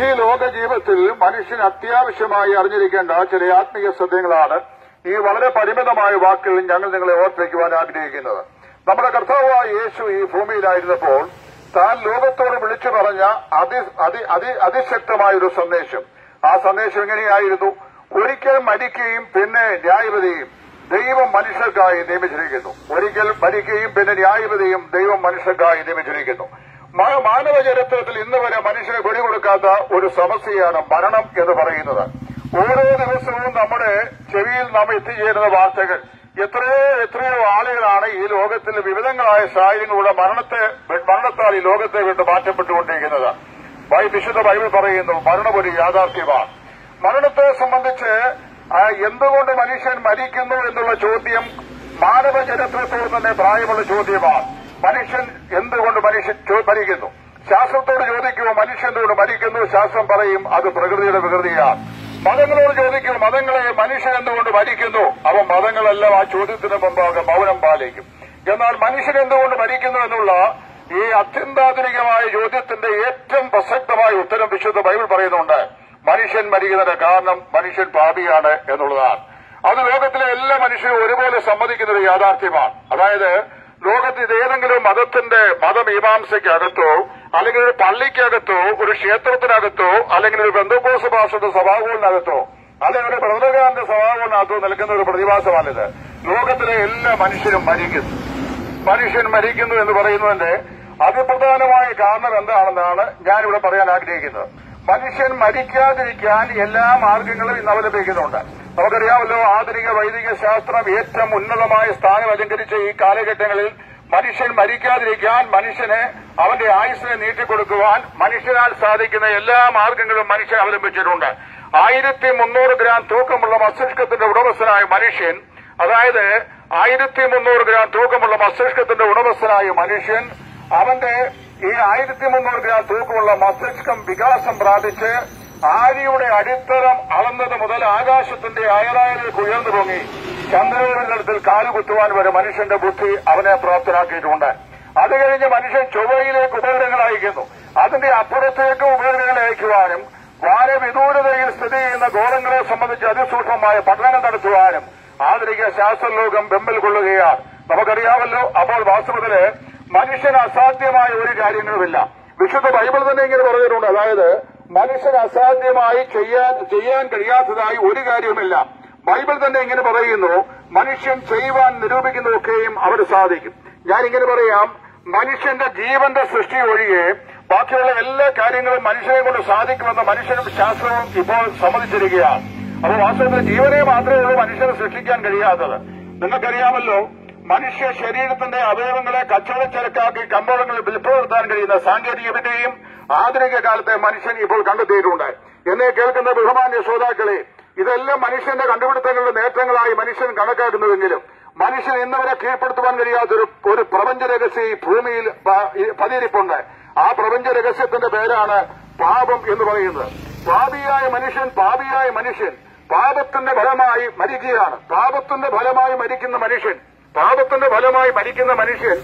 ഈ ലോക ജീവിതത്തിൽ മനുഷ്യന് അത്യാവശ്യമായി അറിഞ്ഞിരിക്കേണ്ട ചില ആത്മീയ സത്യങ്ങളാണ് ഈ വളരെ പരിമിതമായ വാക്കുകൾ ഞങ്ങൾ നിങ്ങളെ ഓർപ്പിക്കുവാൻ ആഗ്രഹിക്കുന്നത് നമ്മുടെ കർത്താവായ യേശു ഈ ഭൂമിയിലായിരുന്നപ്പോൾ താൻ ലോകത്തോട് വിളിച്ചു പറഞ്ഞ അതി അതി അതി അതിശക്തമായ ഒരു സന്ദേശം ആ സന്ദേശം എങ്ങനെയായിരുന്നു ഒരിക്കൽ മരിക്കുകയും പിന്നെ ന്യായവതിയും ദൈവം മനുഷ്യർക്കായി നിയമിച്ചിരിക്കുന്നു ഒരിക്കൽ മരിക്കുകയും പിന്നെ ന്യായവതിയും ദൈവം മനുഷ്യർക്കായി നിയമിച്ചിരിക്കുന്നു മ- മാനവ ചരിത്രത്തിൽ ഇന്ന് വരെ മനുഷ്യനെ പിടികൊടുക്കാത്ത ഒരു സമസ്യയാണ് മരണം എന്ന് പറയുന്നത് ഓരോ ദിവസവും നമ്മുടെ ചെവിയിൽ നാം എത്തിച്ചേരുന്ന വാർത്തകൾ എത്രയോ എത്രയോ ആളുകളാണ് ഈ ലോകത്തിൽ വിവിധങ്ങളായ സാഹചര്യങ്ങളുടെ മരണത്തെ മരണത്താൽ ഈ ലോകത്തെ വിട്ട് മാറ്റപ്പെട്ടുകൊണ്ടിരിക്കുന്നത് ബൈ വിശുദ്ധ ബൈബിൾ പറയുന്നു മരണം ഒരു യാഥാർത്ഥ്യമാണ് മരണത്തെ സംബന്ധിച്ച് ആ, എന്തുകൊണ്ട് മനുഷ്യൻ മരിക്കുന്നു എന്നുള്ള ചോദ്യം മാനവ ചരിത്രത്തോട് തന്നെ പ്രായമുള്ള ചോദ്യമാണ് മനുഷ്യൻ എന്തുകൊണ്ട് മനുഷ്യൻ ചോ- മരിക്കുന്നു ശാസ്ത്രത്തോട് ചോദിക്കുമോ മനുഷ്യൻ എന്തുകൊണ്ട് മരിക്കുന്നു ശാസ്ത്രം പറയും അത് പ്രകൃതിയുടെ വികൃതിയാണ് മതങ്ങളോട് ചോദിക്കും മതങ്ങളെ മനുഷ്യൻ എന്തുകൊണ്ട് മരിക്കുന്നു അവ മതങ്ങളെല്ലാം ആ ചോദ്യത്തിന് മുമ്പാകെ മൗനം പാലിക്കും എന്നാൽ മനുഷ്യൻ എന്തുകൊണ്ട് മരിക്കുന്നു എന്നുള്ള ഈ അത്യന്താധുനികമായ ചോദ്യത്തിന്റെ ഏറ്റവും പ്രസക്തമായ ഉത്തരം വിശുദ്ധ ബൈബിൾ പറയുന്നുണ്ട് മനുഷ്യൻ മരിക്കുന്നതിന്റെ കാരണം മനുഷ്യൻ പാപിയാണ് എന്നുള്ളതാണ് അത് ലോകത്തിലെ എല്ലാ മനുഷ്യരും ഒരുപോലെ സമ്മതിക്കുന്ന ഒരു യാഥാർത്ഥ്യമാണ് അതായത് ലോകത്ത് ഇത് ഏതെങ്കിലും മതത്തിന്റെ മതമീമാംസയ്ക്കകത്തോ അല്ലെങ്കിൽ ഒരു പള്ളിക്കകത്തോ ഒരു ക്ഷേത്രത്തിനകത്തോ അല്ലെങ്കിൽ ഒരു ബന്ധുക്കോസ് ഭാഷയുടെ സഭാകൂളിനകത്തോ അല്ലെങ്കിൽ ഒരു പ്രബലകാരന്റെ സഭാകൂളിനകത്തോ നിൽക്കുന്ന ഒരു പ്രതിഭാസമാണിത് ലോകത്തിലെ എല്ലാ മനുഷ്യരും മരിക്കുന്നു മനുഷ്യൻ മരിക്കുന്നു എന്ന് പറയുന്നതിന്റെ അതിപ്രധാനമായ കാരണം എന്താണെന്നാണ് ഞാനിവിടെ പറയാൻ ആഗ്രഹിക്കുന്നത് മനുഷ്യൻ മരിക്കാതിരിക്കാൻ എല്ലാ മാർഗങ്ങളും ഇന്ന് അവലംബിക്കുന്നുണ്ട് നമുക്കറിയാമല്ലോ ആധുനിക വൈദിക ശാസ്ത്രം ഏറ്റവും ഉന്നതമായ സ്ഥാനം അലങ്കരിച്ച ഈ കാലഘട്ടങ്ങളിൽ മനുഷ്യൻ മരിക്കാതിരിക്കാൻ മനുഷ്യനെ അവന്റെ ആയുസ്സിനെ നീട്ടിക്കൊടുക്കുവാൻ മനുഷ്യനാൽ സാധിക്കുന്ന എല്ലാ മാർഗങ്ങളും മനുഷ്യൻ അവലംബിച്ചിട്ടുണ്ട് ആയിരത്തി മുന്നൂറ് ഗ്രാം തൂക്കമുള്ള മസ്തിഷ്കത്തിന്റെ ഉടമസ്ഥനായ മനുഷ്യൻ അതായത് ആയിരത്തി മുന്നൂറ് ഗ്രാം തൂക്കമുള്ള മസ്തിഷ്കത്തിന്റെ ഉടമസ്ഥനായ മനുഷ്യൻ അവന്റെ ഈ ആയിരത്തി മുന്നൂറ് ഗ്രാം തൂക്കമുള്ള മസ്തിഷ്കം വികാസം പ്രാപിച്ച് ആര്യയുടെ അടിത്തറം അളന്നത് മുതൽ ആകാശത്തിന്റെ അയറായലേക്ക് ഉയർന്നു പൊങ്ങി ചന്ദ്രഗ്രഹത്തിൽ കാലുകുത്തുവാൻ വരെ മനുഷ്യന്റെ ബുദ്ധി അവനെ പ്രാപ്തനാക്കിയിട്ടുണ്ട് അത് കഴിഞ്ഞ് മനുഷ്യൻ ചൊവ്വയിലേക്ക് ഉപകരണങ്ങൾ അയക്കുന്നു അതിന്റെ അപ്പുറത്തേക്ക് ഉപകരണങ്ങൾ അയക്കുവാനും വാനവിദൂരതയിൽ സ്ഥിതി ചെയ്യുന്ന ഗോളങ്ങളെ സംബന്ധിച്ച് അതിസൂക്ഷ്മമായ പഠനം നടത്തുവാനും ആധുനിക ശാസ്ത്രലോകം വെമ്പൽ കൊള്ളുകയാണ് നമുക്കറിയാമല്ലോ അപ്പോൾ വാസ്തവത്തില് മനുഷ്യന് അസാധ്യമായ ഒരു കാര്യങ്ങളുമില്ല വിശുദ്ധ ബൈബിൾ തന്നെ ഇങ്ങനെ പറഞ്ഞിട്ടുണ്ട് അതായത് മനുഷ്യന് അസാധ്യമായി ചെയ്യാൻ ചെയ്യാൻ കഴിയാത്തതായി ഒരു കാര്യവുമില്ല ബൈബിൾ തന്നെ ഇങ്ങനെ പറയുന്നു മനുഷ്യൻ ചെയ്യുവാൻ നിരൂപിക്കുന്നതൊക്കെയും അവന് സാധിക്കും ഞാനിങ്ങനെ പറയാം മനുഷ്യന്റെ ജീവന്റെ സൃഷ്ടി ഒഴികെ ബാക്കിയുള്ള എല്ലാ കാര്യങ്ങളും മനുഷ്യനെ കൊണ്ട് സാധിക്കുമെന്ന് മനുഷ്യനും ശാസ്ത്രവും ഇപ്പോൾ സമ്മതിച്ചിരിക്കുകയാണ് അപ്പോൾ വാസ്തവത്തിൽ ജീവനെ മാത്രമേ ഉള്ളൂ മനുഷ്യനെ സൃഷ്ടിക്കാൻ കഴിയാത്തത് നിങ്ങൾക്കറിയാമല്ലോ മനുഷ്യ ശരീരത്തിന്റെ അവയവങ്ങളെ കച്ചവടച്ചരക്കാക്കി കമ്പോളങ്ങളിൽ വിൽപ്പുറത്താൻ കഴിയുന്ന സാങ്കേതിക വിദ്യയും ആധുനിക കാലത്തെ മനുഷ്യൻ ഇപ്പോൾ കണ്ടെത്തിയിട്ടുണ്ട് എന്നെ കേൾക്കുന്ന ബഹുമാന്യ ശ്രോതാക്കളെ ഇതെല്ലാം മനുഷ്യന്റെ കണ്ടുപിടുത്തങ്ങളുടെ നേട്ടങ്ങളായി മനുഷ്യൻ കണക്കാക്കുന്നുവെങ്കിലും മനുഷ്യൻ ഇന്നവരെ കീഴ്പ്പെടുത്തുവാൻ കഴിയാത്തൊരു ഒരു പ്രപഞ്ച രഹസ്യം ഈ ഭൂമിയിൽ പ- ഈ പതിയിരിപ്പുണ്ട് ആ പ്രപഞ്ച രഹസ്യത്തിന്റെ പേരാണ് പാപം എന്ന് പറയുന്നത് പാപിയായ മനുഷ്യൻ പാപിയായ മനുഷ്യൻ പാപത്തിന്റെ ഫലമായി മരിക്കുകയാണ് പാപത്തിന്റെ ഫലമായി മരിക്കുന്ന മനുഷ്യൻ പാപത്തിന്റെ ഫലമായി മരിക്കുന്ന മനുഷ്യൻ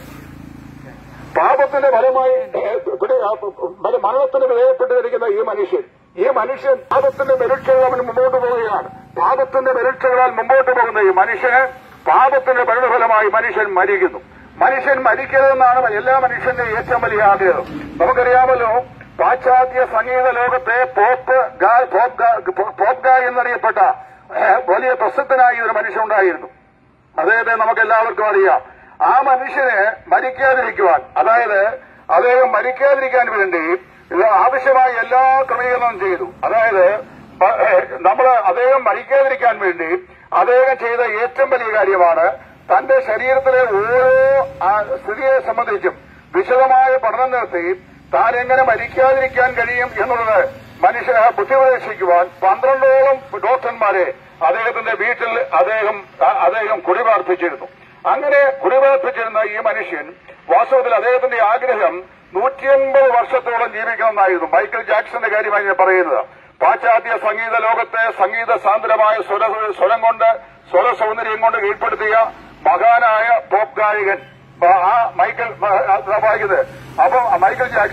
പാപത്തിന്റെ ഫലമായി ഏഹ്, ഇവിടെ, ആ, മര- മരണത്തിന് വിധേയപ്പെട്ടിരിക്കുന്ന ഈ മനുഷ്യൻ ഈ മനുഷ്യൻ പാപത്തിന്റെ പരീക്ഷകൾ അവൻ മുമ്പോട്ട് പോവുകയാണ് പാപത്തിന്റെ പരീക്ഷകളാൽ മുമ്പോട്ട് പോകുന്ന ഈ മനുഷ്യന് പാപത്തിന്റെ പരിണഫലമായി മനുഷ്യൻ മരിക്കുന്നു മനുഷ്യൻ മരിക്കരുതെന്നാണ് എല്ലാ മനുഷ്യന്റെയും ഏറ്റവും വലിയ ആഗ്രഹം നമുക്കറിയാമല്ലോ പാശ്ചാത്യ സംഗീത ലോകത്തെ പോപ്പ് ഗാ- പോപ്പ് ഗാ- പോപ്പ് ഗായ് എന്നറിയപ്പെട്ട ഏഹ്, വലിയ പ്രസിദ്ധനായ ഒരു മനുഷ്യൻ ഉണ്ടായിരുന്നു അദ്ദേഹത്തെ നമുക്ക് എല്ലാവർക്കും അറിയാം ആ മനുഷ്യന് മരിക്കാതിരിക്കുവാൻ അതായത് അദ്ദേഹം മരിക്കാതിരിക്കാൻ വേണ്ടി ഇത് ആവശ്യമായ എല്ലാ ക്രമീകരണവും ചെയ്തു അതായത് നമ്മൾ അദ്ദേഹം മരിക്കാതിരിക്കാൻ വേണ്ടി അദ്ദേഹം ചെയ്ത ഏറ്റവും വലിയ കാര്യമാണ് തന്റെ ശരീരത്തിലെ ഓരോ ആ, സ്ഥിതിയെ സംബന്ധിച്ചും വിശദമായ പഠനം നടത്തി താൻ എങ്ങനെ മരിക്കാതിരിക്കാൻ കഴിയും എന്നുള്ളത് മനുഷ്യനെ ബുദ്ധിപരീക്ഷിക്കുവാൻ പന്ത്രണ്ടോളം ഡോക്ടർമാരെ അദ്ദേഹത്തിന്റെ വീട്ടിൽ അദ്ദേഹം അ- അദ്ദേഹം കുടിപാർപ്പിച്ചിരുന്നു അങ്ങനെ കുടിപാർപ്പിച്ചിരുന്ന ഈ മനുഷ്യൻ വാസ്തവത്തിൽ അദ്ദേഹത്തിന്റെ ആഗ്രഹം നൂറ്റിയൻപത് വർഷത്തോളം ജീവിക്കണമെന്നായിരുന്നു മൈക്കിൾ ജാക്സന്റെ കാര്യമായി ഞാൻ പറയുന്നത് പാശ്ചാത്യ സംഗീത ലോകത്തെ സംഗീത സാന്ദ്രമായ സ്വര സ്വരം കൊണ്ട് സ്വര സൗന്ദര്യം കൊണ്ട് കീഴ്പ്പെടുത്തിയ മഹാനായ പോപ്പ് ഗായകൻ ആ- ആ മൈക്കിൾ ആ, വായിക്കുന്നത് അപ്പൊ മൈക്കിൾ ജാക്സൺ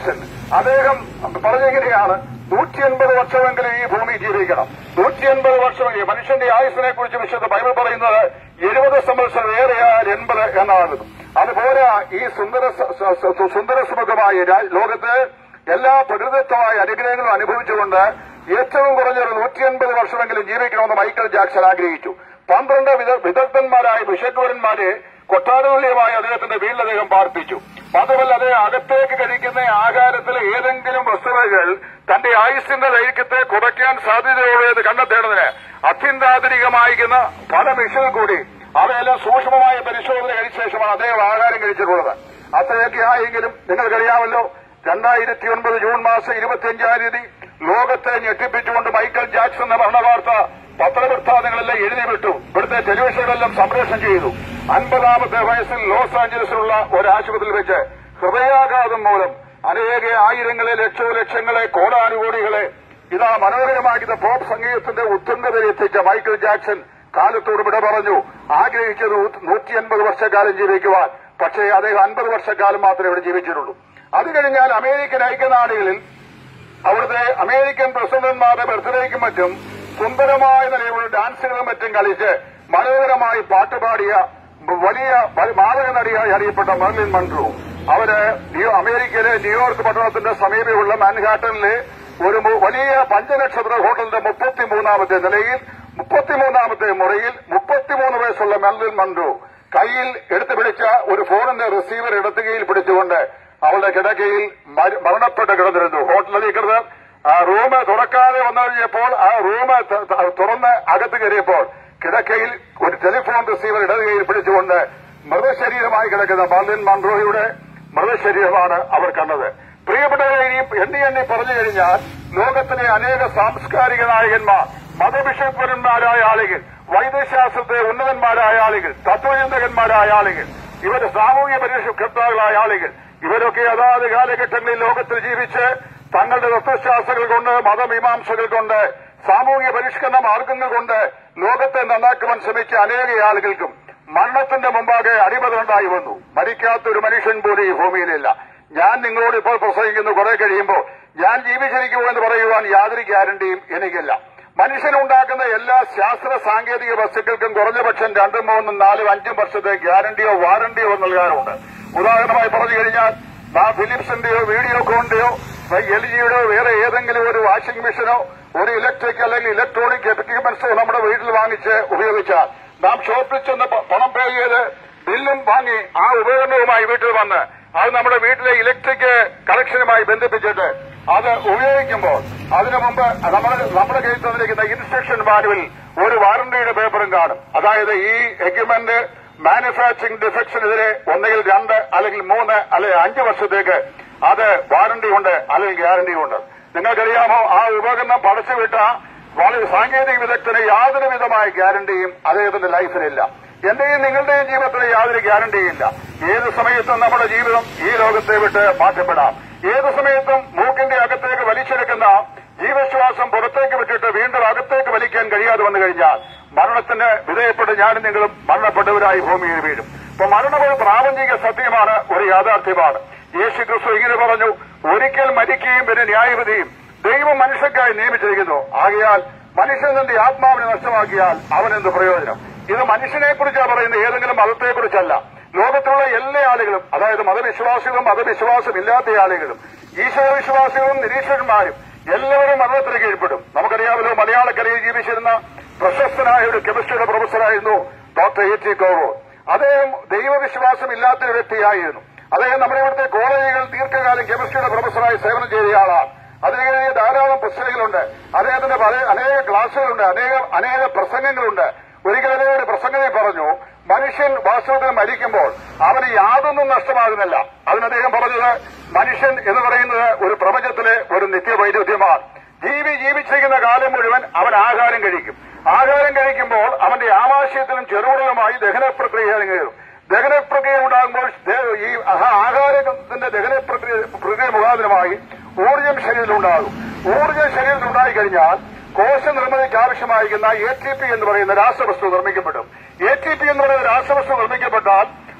അദ്ദേഹം പറഞ്ഞെങ്ങനെയാണ് നൂറ്റി എൺപത് വർഷമെങ്കിലും ഈ ഭൂമി ജീവിക്കണം നൂറ്റി എൺപത് വർഷമെങ്കിലും മനുഷ്യന്റെ ആയുസിനെ കുറിച്ച് വിശുദ്ധ ബൈബിൾ പറയുന്നത് എഴുപത് സംവത്സരം ഏറെയാൽ എൺപത് എന്നാണ് അതുപോലെ ഈ സുന്ദര സ- സ- സ- സുന്ദരസുമുഖമായ രാ- ലോകത്ത് എല്ലാ പ്രകൃതിത്വമായ അനുഗ്രഹങ്ങളും അനുഭവിച്ചുകൊണ്ട് ഏറ്റവും കുറഞ്ഞ ഒരു നൂറ്റി എൺപത് വർഷമെങ്കിലും ജീവിക്കണമെന്ന് മൈക്കൽ ജാക്സൺ ആഗ്രഹിച്ചു പന്ത്രണ്ട് വിദ- വിദഗ്ധന്മാരായ വിഷഗ്വരന്മാരെ കൊട്ടാരതുല്യമായ അദ്ദേഹത്തിന്റെ വീട്ടിൽ അദ്ദേഹം പാർപ്പിച്ചു മാത്രമല്ല അദ്ദേഹം അകത്തേക്ക് കഴിക്കുന്ന ആഹാരത്തിലെ ഏതെങ്കിലും വസ്തുതകൾ തന്റെ ആയുസിന്റെ ദൈർഘ്യത്തെ കുറയ്ക്കാൻ സാധ്യതയുള്ളത് കണ്ടെത്തേണ്ടതിന് അത്യന്താധുനികമായിരിക്കുന്ന പല മിഷകൾ കൂടി അവയെല്ലാം സൂക്ഷ്മമായ പരിശോധന കഴിച്ച ശേഷമാണ് അദ്ദേഹം ആഹാരം കഴിച്ചിട്ടുള്ളത് അത്രയൊക്കെ ആയെങ്കിലും നിങ്ങൾക്കറിയാമല്ലോ രണ്ടായിരത്തി ഒൻപത് ജൂൺ മാസം ഇരുപത്തിയഞ്ചാം തീയതി ലോകത്തെ ഞെട്ടിപ്പിച്ചുകൊണ്ട് മൈക്കൽ ജാക്സന്റെ മരണവാർത്ത പത്രവൃത്താന്തങ്ങളെല്ലാം എഴുതി വിട്ടു ഇവിടുത്തെ ടെലിവിഷനുകളെല്ലാം സംപ്രേഷണം ചെയ്തു അൻപതാമത്തെ വയസ്സിൽ ലോസ് ആഞ്ചലസിലുള്ള ഒരു ആശുപത്രിയിൽ വെച്ച് ഹൃദയാഘാതം മൂലം അനേക ആയിരങ്ങളെ ലക്ഷോ ലക്ഷങ്ങളെ കോടാനുകോടികളെ ഇതാ മനോഹരമാക്കിയ പോപ്പ് സംഗീതത്തിന്റെ ഉത്തുംഗതയിലെത്തിച്ച മൈക്കിൾ ജാക്സൺ കാലത്തോട് വിട പറഞ്ഞു ആഗ്രഹിച്ചത് നൂറ്റി അൻപത് വർഷക്കാലം ജീവിക്കുവാൻ പക്ഷേ അദ്ദേഹം അൻപത് വർഷക്കാലം മാത്രമേ ഇവിടെ ജീവിച്ചിട്ടുള്ളൂ അത് കഴിഞ്ഞാൽ അമേരിക്കൻ ഐക്യനാടുകളിൽ അവിടുത്തെ അമേരിക്കൻ പ്രസിഡന്റ്മാരുടെ ബർത്ത്ഡേക്കും മറ്റും സുന്ദരമായ നിലയിലുള്ള ഡാൻസുകളും മറ്റും കളിച്ച് മനോഹരമായി പാട്ടുപാടിയ വലിയ മാതക നടിയായി അറിയപ്പെട്ട മെർലിൻ മൺട്രൂ അവര് ന്യൂ അമേരിക്കയിലെ ന്യൂയോർക്ക് പട്ടണത്തിന്റെ സമീപമുള്ള മാൻഹാട്ടനിലെ ഒരു മു- വലിയ പഞ്ചനക്ഷത്ര ഹോട്ടലിന്റെ മുപ്പത്തിമൂന്നാമത്തെ നിലയിൽ മുപ്പത്തിമൂന്നാമത്തെ മുറിയിൽ മുപ്പത്തിമൂന്ന് വയസ്സുള്ള മെർലിൻ മൺട്രൂ കയ്യിൽ എടുത്തു പിടിച്ച ഒരു ഫോണിന്റെ റിസീവർ ഇടത്ത് കൈയിൽ പിടിച്ചുകൊണ്ട് അവളുടെ കിടക്കയിൽ മര- മരണപ്പെട്ട് കിടന്നിരുന്നു ഹോട്ടൽ അധികൃതർ ആ റൂം തുറക്കാതെ വന്നു കഴിഞ്ഞപ്പോൾ ആ റൂം ത- ത- തുറന്ന് അകത്ത് കയറിയപ്പോൾ കിടക്കയിൽ ഒരു ടെലിഫോൺ റിസീവർ ഇടത് കൈയിൽ പിടിച്ചുകൊണ്ട് മൃതശരീരമായി കിടക്കുന്ന മർലിൻ മൺട്രോയുടെ മൃതശരീരമാണ് അവർ കണ്ടത് പ്രിയപ്പെട്ടവരെ ഇനി എണ്ണി എണ്ണി പറഞ്ഞു കഴിഞ്ഞാൽ ലോകത്തിലെ അനേക സാംസ്കാരിക നായകന്മാർ മതബിഷപ്പന്മാരായ ആളുകൾ വൈദ്യശാസ്ത്രത്തെ ഉന്നതന്മാരായ ആളുകൾ തത്വചിന്തകന്മാരായ ആളുകൾ ഇവര് സാമൂഹ്യ പരിഷ്കർത്താക്കളായ ആളുകൾ ഇവരൊക്കെ അതാത് കാലഘട്ടങ്ങളിൽ ലോകത്തിൽ ജീവിച്ച് തങ്ങളുടെ തത്വശാസ്ത്രങ്ങൾ കൊണ്ട് മതമീമാംസകൾ കൊണ്ട് സാമൂഹ്യ പരിഷ്കരണ മാർഗങ്ങൾ കൊണ്ട് ലോകത്തെ നന്നാക്കുവാൻ ശ്രമിച്ച അനേക ആളുകൾക്കും മരണത്തിന്റെ മുമ്പാകെ അടിമതമുണ്ടായി വന്നു മരിക്കാത്ത ഒരു മനുഷ്യൻ പോലും ഈ ഭൂമിയിലില്ല ഞാൻ നിങ്ങളോട് ഇപ്പോൾ പ്രസംഗിക്കുന്നു കുറെ കഴിയുമ്പോൾ ഞാൻ ജീവിച്ചിരിക്കുമോ എന്ന് പറയുവാൻ യാതൊരു ഗ്യാരണ്ടിയും എനിക്കില്ല മനുഷ്യനുണ്ടാക്കുന്ന എല്ലാ ശാസ്ത്ര സാങ്കേതിക വസ്തുക്കൾക്കും കുറഞ്ഞ പക്ഷം രണ്ടും മൂന്നും നാലും അഞ്ചും വർഷത്തെ ഗ്യാരണ്ടിയോ വാറണ്ടിയോ നൽകാറുണ്ട് ഉദാഹരണമായി പറഞ്ഞു കഴിഞ്ഞാൽ നാ ഫിലിപ്സിന്റെയോ വീഡിയോകോണിന്റെയോ എൽ ജിയുടെയോ വേറെ ഏതെങ്കിലും ഒരു വാഷിംഗ് മെഷീനോ ഒരു ഇലക്ട്രിക് അല്ലെങ്കിൽ ഇലക്ട്രോണിക് എക്യുപ്മെന്റ്സോ നമ്മുടെ വീട്ടിൽ വാങ്ങിച്ച് ഉപയോഗിച്ചാൽ നാം ഷോപ്പിൽ ചെന്ന് പ- പണം പേ ചെയ്ത് ബില്ലും വാങ്ങി ആ ഉപകരണവുമായി വീട്ടിൽ വന്ന് അത് നമ്മുടെ വീട്ടിലെ ഇലക്ട്രിക് കണക്ഷനുമായി ബന്ധിപ്പിച്ചിട്ട് അത് ഉപയോഗിക്കുമ്പോൾ അതിനു മുമ്പ് നമ്മുടെ നമ്മുടെ കയ്യിൽ തന്നിരിക്കുന്ന ഇൻസ്ട്രക്ഷൻ മാനുവൽ ഒരു വാറണ്ടിയുടെ പേപ്പറും കാണും അതായത് ഈ എക്യുപ്മെന്റ് മാനുഫാക്ചറിംഗ് ഡിഫക്ട്സിനെതിരെ ഒന്നുകിൽ രണ്ട് അല്ലെങ്കിൽ മൂന്ന് അല്ലെങ്കിൽ അഞ്ച് വർഷത്തേക്ക് അത് വാറണ്ടി ഉണ്ട് അല്ലെങ്കിൽ ഗ്യാരണ്ടി ഉണ്ട് നിങ്ങൾക്കറിയാമോ ആ ഉപകരണം പടച്ചുവിട്ട വളരെ സാങ്കേതിക വിദഗ്ധന് യാതൊരു വിധമായ ഗ്യാരണ്ടിയും അദ്ദേഹത്തിന്റെ ലൈഫിലില്ല എന്റെയും നിങ്ങളുടെയും ജീവിതത്തിന് യാതൊരു ഗ്യാരണ്ടിയും ഇല്ല ഏത് സമയത്തും നമ്മുടെ ജീവിതം ഈ ലോകത്തെ വിട്ട് മാറ്റപ്പെടാം ഏത് സമയത്തും മൂക്കിന്റെ അകത്തേക്ക് വലിച്ചെടുക്കുന്ന ജീവശ്വാസം പുറത്തേക്ക് വിട്ടിട്ട് വീണ്ടും അകത്തേക്ക് വലിക്കാൻ കഴിയാതെ വന്നു കഴിഞ്ഞാൽ മരണത്തിന് വിധേയപ്പെട്ട് ഞാനും നിങ്ങളും മരണപ്പെട്ടവരായി ഭൂമിയിൽ വീഴും അപ്പൊ മരണം ഒരു പ്രാപഞ്ചിക സത്യമാണ് ഒരു യാഥാർത്ഥ്യമാണ് യേശു ക്രിസ്തു ഇങ്ങനെ പറഞ്ഞു ഒരിക്കൽ മരിക്കുകയും പിന്നെ ന്യായവിധിയും ദൈവം മനുഷ്യർക്കായി നിയമിച്ചിരിക്കുന്നു ആകയാൽ മനുഷ്യൻ തന്റെ ആത്മാവിനെ നഷ്ടമാക്കിയാൽ അവനെന്ത് പ്രയോജനം ഇത് മനുഷ്യനെ കുറിച്ചാണ് പറയുന്നത് ഏതെങ്കിലും മതത്തെക്കുറിച്ചല്ല ലോകത്തുള്ള എല്ലാ ആളുകളും അതായത് മതവിശ്വാസികളും മതവിശ്വാസമില്ലാത്ത ആളുകളും ഈശ്വരവിശ്വാസികളും നിരീക്ഷകന്മാരും എല്ലാവരും മരണത്തിന് കീഴ്പ്പെടും നമുക്കറിയാമല്ലോ മലയാളക്കരയിൽ ജീവിച്ചിരുന്ന പ്രശസ്തനായ ഒരു കെമിസ്ട്രിയുടെ പ്രൊഫസറായിരുന്നു ഡോക്ടർ എ ടി കോവോ അദ്ദേഹം ദൈവവിശ്വാസം ഇല്ലാത്ത ഒരു വ്യക്തിയായിരുന്നു അദ്ദേഹം നമ്മുടെ ഇവിടുത്തെ കോളേജുകൾ ദീർഘകാലം കെമിസ്ട്രിയുടെ പ്രൊഫസറായി സേവനം ചെയ്ത ആളാണ് അതിന് കഴിഞ്ഞ് ധാരാളം പുസ്തകങ്ങളുണ്ട് അദ്ദേഹത്തിന്റെ പല അനേക ക്ലാസുകളുണ്ട് അനേക അനേക പ്രസംഗങ്ങളുണ്ട് ഒരിക്കൽ അദ്ദേഹം ഒരു പ്രസംഗത്തിൽ പറഞ്ഞു മനുഷ്യൻ വാസ്തവത്തിൽ മരിക്കുമ്പോൾ അവന് യാതൊന്നും നഷ്ടമാകുന്നില്ല അതിന് അദ്ദേഹം പറഞ്ഞത് മനുഷ്യൻ എന്ന് പറയുന്നത് ഒരു പ്രപഞ്ചത്തിലെ ഒരു നിത്യവൈരുദ്ധ്യമാണ് ജീവി ജീവിച്ചിരിക്കുന്ന കാലം മുഴുവൻ അവൻ ആഹാരം കഴിക്കും ആഹാരം കഴിക്കുമ്പോൾ അവന്റെ ആമാശയത്തിലും ചെറുകുടലുമായി ദഹന പ്രക്രിയ കയറും ദഹന പ്രക്രിയ ഉണ്ടാകുമ്പോൾ ദേ- ഈ ആഹാ- ആഹാരത്തിന്റെ ദഹന പ്രക്രിയ പ്രക്രിയ മുഖാന്തരമായി ഊർജം ശരീരത്തിലുണ്ടാകും ഊർജം ശരീരത്തിൽ ഉണ്ടായിക്കഴിഞ്ഞാൽ കോശ നിർമ്മിതിക്ക് ആവശ്യമായിരിക്കുന്ന എ ടി പി എന്ന് പറയുന്ന രാസവസ്തു നിർമ്മിക്കപ്പെടും എ ടി പി എന്ന് പറയുന്ന രാസവസ്തു നിർമ്മിക്കപ്പെട്ടാൽ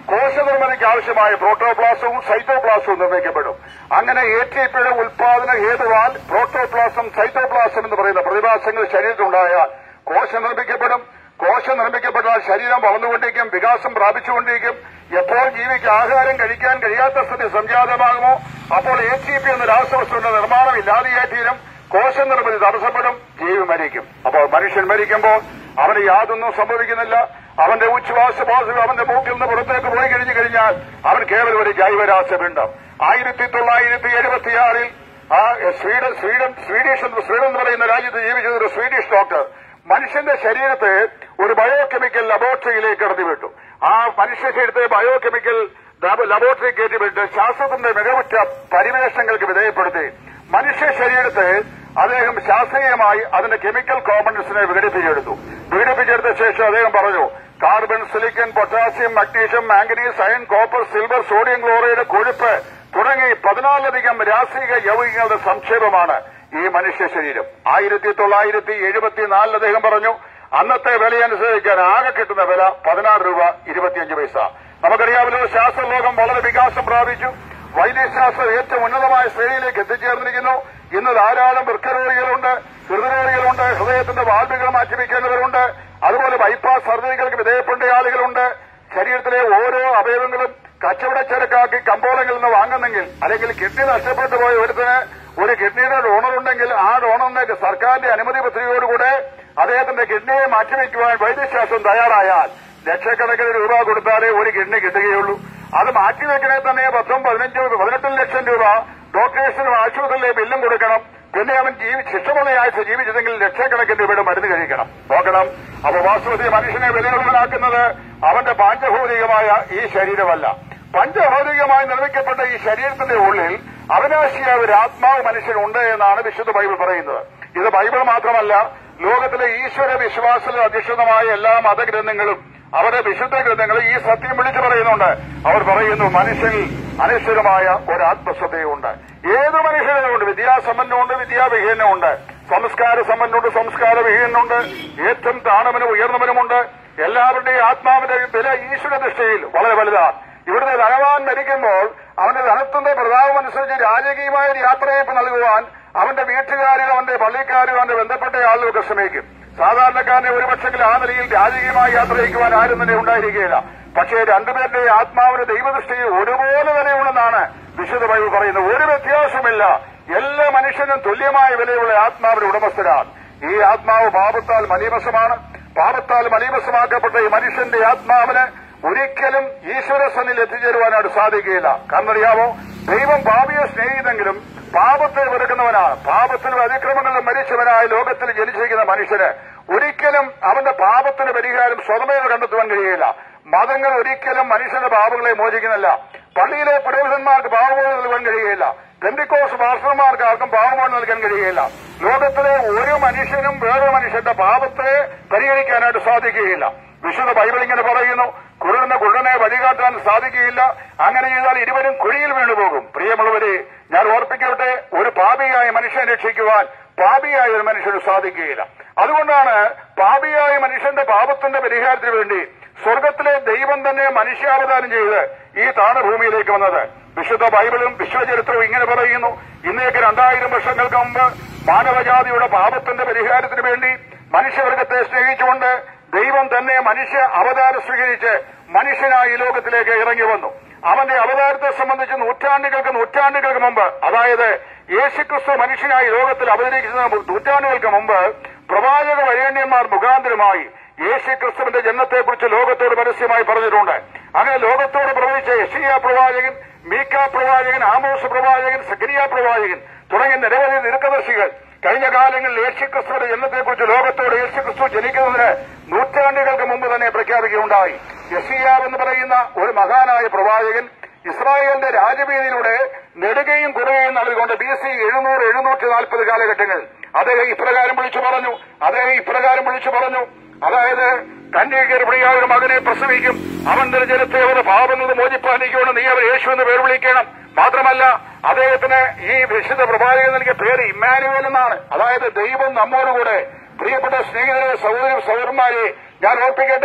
കോശനിർമ്മിതിക്ക് ആവശ്യമായ പ്രോട്ടോപ്ലാസവും സൈറ്റോപ്ലാസവും നിർമ്മിക്കപ്പെടും അങ്ങനെ എ ടി പിയുടെ ഉൽപാദന ഹേതുവാൽ പ്രോട്ടോപ്ലാസം സൈറ്റോപ്ലാസം എന്ന് പറയുന്ന പ്രതിഭാസങ്ങൾ ശരീരത്തിലുണ്ടായാൽ കോശം നിർമ്മിക്കപ്പെടും കോശം നിർമ്മിക്കപ്പെട്ടാൽ ശരീരം വളർന്നുകൊണ്ടിരിക്കും വികാസം പ്രാപിച്ചുകൊണ്ടിരിക്കും എപ്പോൾ ജീവിക്ക് ആഹാരം കഴിക്കാൻ കഴിയാത്ത സ്ഥിതി സംജാതമാകുമോ അപ്പോൾ എ ടി പി എന്ന രാസവസ്തുവിന്റെ നിർമ്മാണം ഇല്ലാതെയായി തീരും കോശ നിർമ്മിതി തടസ്സപ്പെടും ജീവി മരിക്കും അപ്പോൾ മനുഷ്യൻ മരിക്കുമ്പോൾ അവന് യാതൊന്നും സംഭവിക്കുന്നില്ല അവന്റെ ഉച്ഛ്വാസവാസം അവന്റെ മൂക്കിൽ നിന്ന് പുറത്തേക്ക് പോയി കഴിഞ്ഞു കഴിഞ്ഞാൽ അവൻ കേവലം ഒരു ജൈവരാസപിണ്ഡം ആയിരത്തി തൊള്ളായിരത്തി എഴുപത്തിയാറിൽ ആ സ്വീഡൻ സ്വീഡൻ സ്വീഡിഷ് എന്ന് സ്വീഡൻ എന്ന് പറയുന്ന രാജ്യത്ത് ജീവിച്ചത് ഒരു സ്വീഡിഷ് ഡോക്ടർ മനുഷ്യന്റെ ശരീരത്തെ ഒരു ബയോകെമിക്കൽ ലബോറട്ടറിയിലേക്ക് കടത്തിവിട്ടു ആ മനുഷ്യ ശരീരത്തെ ബയോകെമിക്കൽ ലബോറട്ടറി കയറ്റിവിട്ട് ശാസ്ത്രത്തിന്റെ മികവുറ്റ പരിവേഷങ്ങൾക്ക് വിധേയപ്പെടുത്തി മനുഷ്യ ശരീരത്തെ അദ്ദേഹം ശാസ്ത്രീയമായി അതിന്റെ കെമിക്കൽ കോമ്പണൻസിനെ വിഘടിപ്പിച്ചെടുത്തു വിഘടിപ്പിച്ചെടുത്ത ശേഷം അദ്ദേഹം പറഞ്ഞു carbon silicon potassium magnesium manganese iron copper silver sodium chloride കൊഴുപ്പ് തുടങ്ങി പതിനാലധികം രാസീക യൗകികളുടെ സംക്ഷേപമാണ് ഈ മനുഷ്യ ശരീരം ആയിരത്തി തൊള്ളായിരത്തി എഴുപത്തിനാലിൽ അദ്ദേഹം പറഞ്ഞു അന്നത്തെ വിലയനുസരിക്കാൻ ആകെ കിട്ടുന്ന വില പതിനാറ് രൂപ ഇരുപത്തിയഞ്ച് പൈസ നമുക്കറിയാമല്ലോ ശാസ്ത്രലോകം വളരെ വികാസം പ്രാപിച്ചു വൈദ്യശാസ്ത്രം ഏറ്റവും ഉന്നതമായ ശ്രേണിയിലേക്ക് എത്തിച്ചേർന്നിരിക്കുന്നു ഇന്ന് ധാരാളം വൃക്കരോഗികളുണ്ട് ഹൃദയരോഗികളുണ്ട് ഹൃദയത്തിന്റെ വാൽവുകൾ മാറ്റിവെക്കേണ്ടവരുണ്ട് അതുപോലെ ബൈപ്പാസ് സർജറികൾക്ക് വിധേയപ്പെട്ട ആളുകളുണ്ട് ശരീരത്തിലെ ഓരോ അവയവങ്ങളും കച്ചവടച്ചരക്കാക്കി കമ്പോളങ്ങളിൽ നിന്ന് വാങ്ങുന്നെങ്കിൽ അല്ലെങ്കിൽ കിഡ്നി നഷ്ടപ്പെട്ടു പോയ ഒരുത്തിന് ഒരു കിഡ്നിയുടെ ഡോണർ ഉണ്ടെങ്കിൽ ആ ഡോണറിന്റെ സർക്കാരിന്റെ അനുമതി പത്രികയോടുകൂടെ അദ്ദേഹത്തിന്റെ കിഡ്നിയെ മാറ്റിവെക്കുവാൻ വൈദ്യശാസ്ത്രം തയ്യാറായാൽ ലക്ഷക്കണക്കിന് രൂപ കൊടുത്താലേ ഒരു കിഡ്നി കിട്ടുകയുള്ളൂ അത് മാറ്റിവെക്കണേ തന്നെ പത്തും പതിനഞ്ചും പതിനെട്ടും ലക്ഷം രൂപ ഡോക്ടേഴ്സിനും ആശുപത്രിയിലെ ബില്ലും കൊടുക്കണം പിന്നെ അവൻ ജീവി ശിക്ഷമുള്ള ആഴ്ച ജീവിച്ചതെങ്കിൽ ലക്ഷക്കണക്കിന് രൂപയുടെ മരുന്ന് കഴിക്കണം നോക്കണം അപ്പൊ വാസ്തവത്തിൽ മനുഷ്യനെ വിലയുള്ളവനാക്കുന്നത് അവന്റെ പാഞ്ചഭൗതികമായ ഈ ശരീരമല്ല പഞ്ചഭൗതികമായി നിർമ്മിക്കപ്പെട്ട ഈ ശരീരത്തിന്റെ ഉള്ളിൽ അവിനാശിയായ ഒരു ആത്മാവ് മനുഷ്യനുണ്ട് എന്നാണ് വിശുദ്ധ ബൈബിൾ പറയുന്നത് ഇത് ബൈബിൾ മാത്രമല്ല ലോകത്തിലെ ഈശ്വര വിശ്വാസത്തിൽ അധിഷ്ഠിതമായ എല്ലാ മതഗ്രന്ഥങ്ങളും അവരുടെ വിശുദ്ധ ഗ്രന്ഥങ്ങൾ ഈ സത്യം വിളിച്ചു പറയുന്നുണ്ട് അവർ പറയുന്നു മനുഷ്യനിൽ അനിശ്ചിതമായ ഒരു ആത്മശ്രദ്ധയുണ്ട് ഏത് മനുഷ്യനുമുണ്ട് വിദ്യാസമ്പന്നമുണ്ട് വിദ്യാവിഹീനമുണ്ട് സംസ്കാര സമ്പന്നുണ്ട് സംസ്കാര വിഹീനുണ്ട് ഏറ്റവും താണവനും ഉയർന്നവനുമുണ്ട് എല്ലാവരുടെയും ആത്മാവിന്റെ വില ഈശ്വര ദൃഷ്ടിയിൽ വളരെ വലുതാണ് ഇവിടുത്തെ ധനവാൻ മരിക്കുമ്പോൾ അവന്റെ ധനത്തിന്റെ പ്രതാപം അനുസരിച്ച് രാജകീയമായ ഒരു യാത്രയപ്പ് നൽകുവാൻ അവന്റെ വീട്ടുകാരും അവന്റെ പള്ളിക്കാരും അവന്റെ ബന്ധപ്പെട്ട ആളുകൾക്ക് ശ്രമിക്കും സാധാരണക്കാരനെ ഒരുപക്ഷെങ്കിൽ ആ നിലയിൽ രാജകീയമായ യാത്ര അയക്കുവാൻ ആരും തന്നെ ഉണ്ടായിരിക്കുകയില്ല പക്ഷേ രണ്ടുപേരുടെ ആത്മാവിന് ദൈവദൃഷ്ടിയിൽ ഒരുപോലെ വിലയുണ്ടെന്നാണ് വിശുദ്ധ ബൈബിൾ പറയുന്നത് ഒരു വ്യത്യാസമില്ല എല്ലാ മനുഷ്യനും തുല്യമായ വിലയുള്ള ആത്മാവിന്റെ ഉടമസ്ഥരാണ് ഈ ആത്മാവ് പാപത്താൽ മലീമസമാണ് പാപത്താൽ മലീമസമാക്കപ്പെട്ട ഈ മനുഷ്യന്റെ ആത്മാവിന് ഒരിക്കലും ഈശ്വര സന്നിൽ എത്തിച്ചേരുവാനായിട്ട് സാധിക്കുകയില്ല കാരണം അറിയാമോ ദൈവം പാപിയെ സ്നേഹിതെങ്കിലും പാപത്തെ വെറുക്കുന്നവനാണ് പാപത്തിനും അതിക്രമങ്ങളിലും മരിച്ചവനായ ലോകത്തിൽ ജനിച്ചിരിക്കുന്ന മനുഷ്യന് ഒരിക്കലും അവന്റെ പാപത്തിന് പരിഹാരം സ്വതമേ കണ്ടെത്തുവാൻ കഴിയില്ല മതങ്ങൾ ഒരിക്കലും മനുഷ്യന്റെ പാപങ്ങളെ മോചിക്കുന്നില്ല പള്ളിയിലെ പുരോഹിതന്മാർക്ക് പാപമോചനം നൽകാൻ കഴിയുകയില്ല പെന്തിക്കോസ് മാസ്റ്റർമാർക്ക് ആർക്കും പാപമോചനം നൽകാൻ കഴിയുകയില്ല ലോകത്തിലെ ഒരു മനുഷ്യനും വേറൊരു മനുഷ്യന്റെ പാപത്തെ പരിഹരിക്കാനായിട്ട് സാധിക്കുകയില്ല വിശുദ്ധ ബൈബിൾ ഇങ്ങനെ പറയുന്നു കുരുടന്റെ കുരുടനെ വഴികാട്ടാൻ സാധിക്കുകയില്ല അങ്ങനെ ചെയ്താൽ ഇരുവരും കുഴിയിൽ വീണുപോകും പ്രിയമുള്ളവരെ ഞാൻ ഓർപ്പിക്കട്ടെ ഒരു പാപിയായ മനുഷ്യനെ രക്ഷിക്കുവാൻ പാപിയായ ഒരു മനുഷ്യന് സാധിക്കുകയില്ല അതുകൊണ്ടാണ് പാപിയായ മനുഷ്യന്റെ പാപത്തിന്റെ പരിഹാരത്തിന് വേണ്ടി സ്വർഗത്തിലെ ദൈവം തന്നെ മനുഷ്യാവതാരം ചെയ്ത് ഈ താണഭൂമിയിലേക്ക് വന്നത് വിശുദ്ധ ബൈബിളും വിശ്വചരിത്രവും ഇങ്ങനെ പറയുന്നു ഇന്നേക്ക് രണ്ടായിരം വർഷങ്ങൾക്ക് മുമ്പ് മാനവജാതിയുടെ പാപത്തിന്റെ പരിഹാരത്തിന് വേണ്ടി മനുഷ്യവർഗത്തെ സ്നേഹിച്ചുകൊണ്ട് ദൈവം തന്നെ മനുഷ്യ അവതാരം സ്വീകരിച്ച് മനുഷ്യനായി ഈ ലോകത്തിലേക്ക് ഇറങ്ങി വന്നു അവന്റെ അവതാരത്തെ സംബന്ധിച്ച് നൂറ്റാണ്ടുകൾക്ക് നൂറ്റാണ്ടുകൾക്ക് മുമ്പ് അതായത് യേശുക്രിസ്തു മനുഷ്യനായി ലോകത്തിൽ അവതരിക്കുന്ന നൂറ്റാണ്ടുകൾക്ക് മുമ്പ് പ്രവാചക വരേണ്യന്മാർ മുഖാന്തരമായി യേശുക്രിസ്തുവിന്റെ ജന്മത്തെക്കുറിച്ച് ലോകത്തോട് പരസ്യമായി പറഞ്ഞിട്ടുണ്ട് അങ്ങനെ ലോകത്തോട് പ്രവചിച്ച യഷിയ പ്രവാചകൻ മീക്ക പ്രവാചകൻ ആമോസ് പ്രവാചകൻ സക്രിയ പ്രവാചകൻ തുടങ്ങിയ നിരവധി ദീർഘദർശികൾ കഴിഞ്ഞ കാലങ്ങളിൽ യേശുക്രിസ്തുവിന്റെ ജന്മത്തെക്കുറിച്ച് ലോകത്തോട് യേശുക്രിസ്തു ജനിക്കുന്നതിന് നൂറ്റാണ്ടുകൾക്ക് മുമ്പ് തന്നെ പ്രഖ്യാപിക്കുകയുണ്ടായി യഷിയാവ് എന്ന് പറയുന്ന ഒരു മഹാനായ പ്രവാചകൻ ഇസ്രായേലിന്റെ രാജവീതിയിലൂടെ നെടുകയും കുറയുകയും നൽകിക്കൊണ്ട് ബി സി എഴുന്നൂറ് എഴുന്നൂറ്റി നാൽപ്പത് കാലഘട്ടങ്ങൾ അദ്ദേഹം ഇപ്രകാരം വിളിച്ചു പറഞ്ഞു അദ്ദേഹം ഇപ്രകാരം വിളിച്ചു പറഞ്ഞു അതായത് തന്റെ ഗർഭിണിയായ ഒരു മകനെ പ്രസവിക്കും അവന്റെ ജനത്തെ അവരുടെ പാപങ്ങൾ മോചിപ്പാനിക്കൊണ്ട് നീ അവർ യേശു എന്ന് പേർ വിളിക്കണം മാത്രമല്ല അദ്ദേഹത്തിന് ഈ വിശുദ്ധ പ്രവാചകൻ നൽകിയ പേര് ഇമ്മാനുവേൽ എന്നാണ് അതായത് ദൈവം നമ്മോടുകൂടെ പ്രിയപ്പെട്ട സ്നേഹിതരെ സഹോദരി സഹോദരന്മാരെ ഞാൻ ഓർപ്പിക്കട്ടെ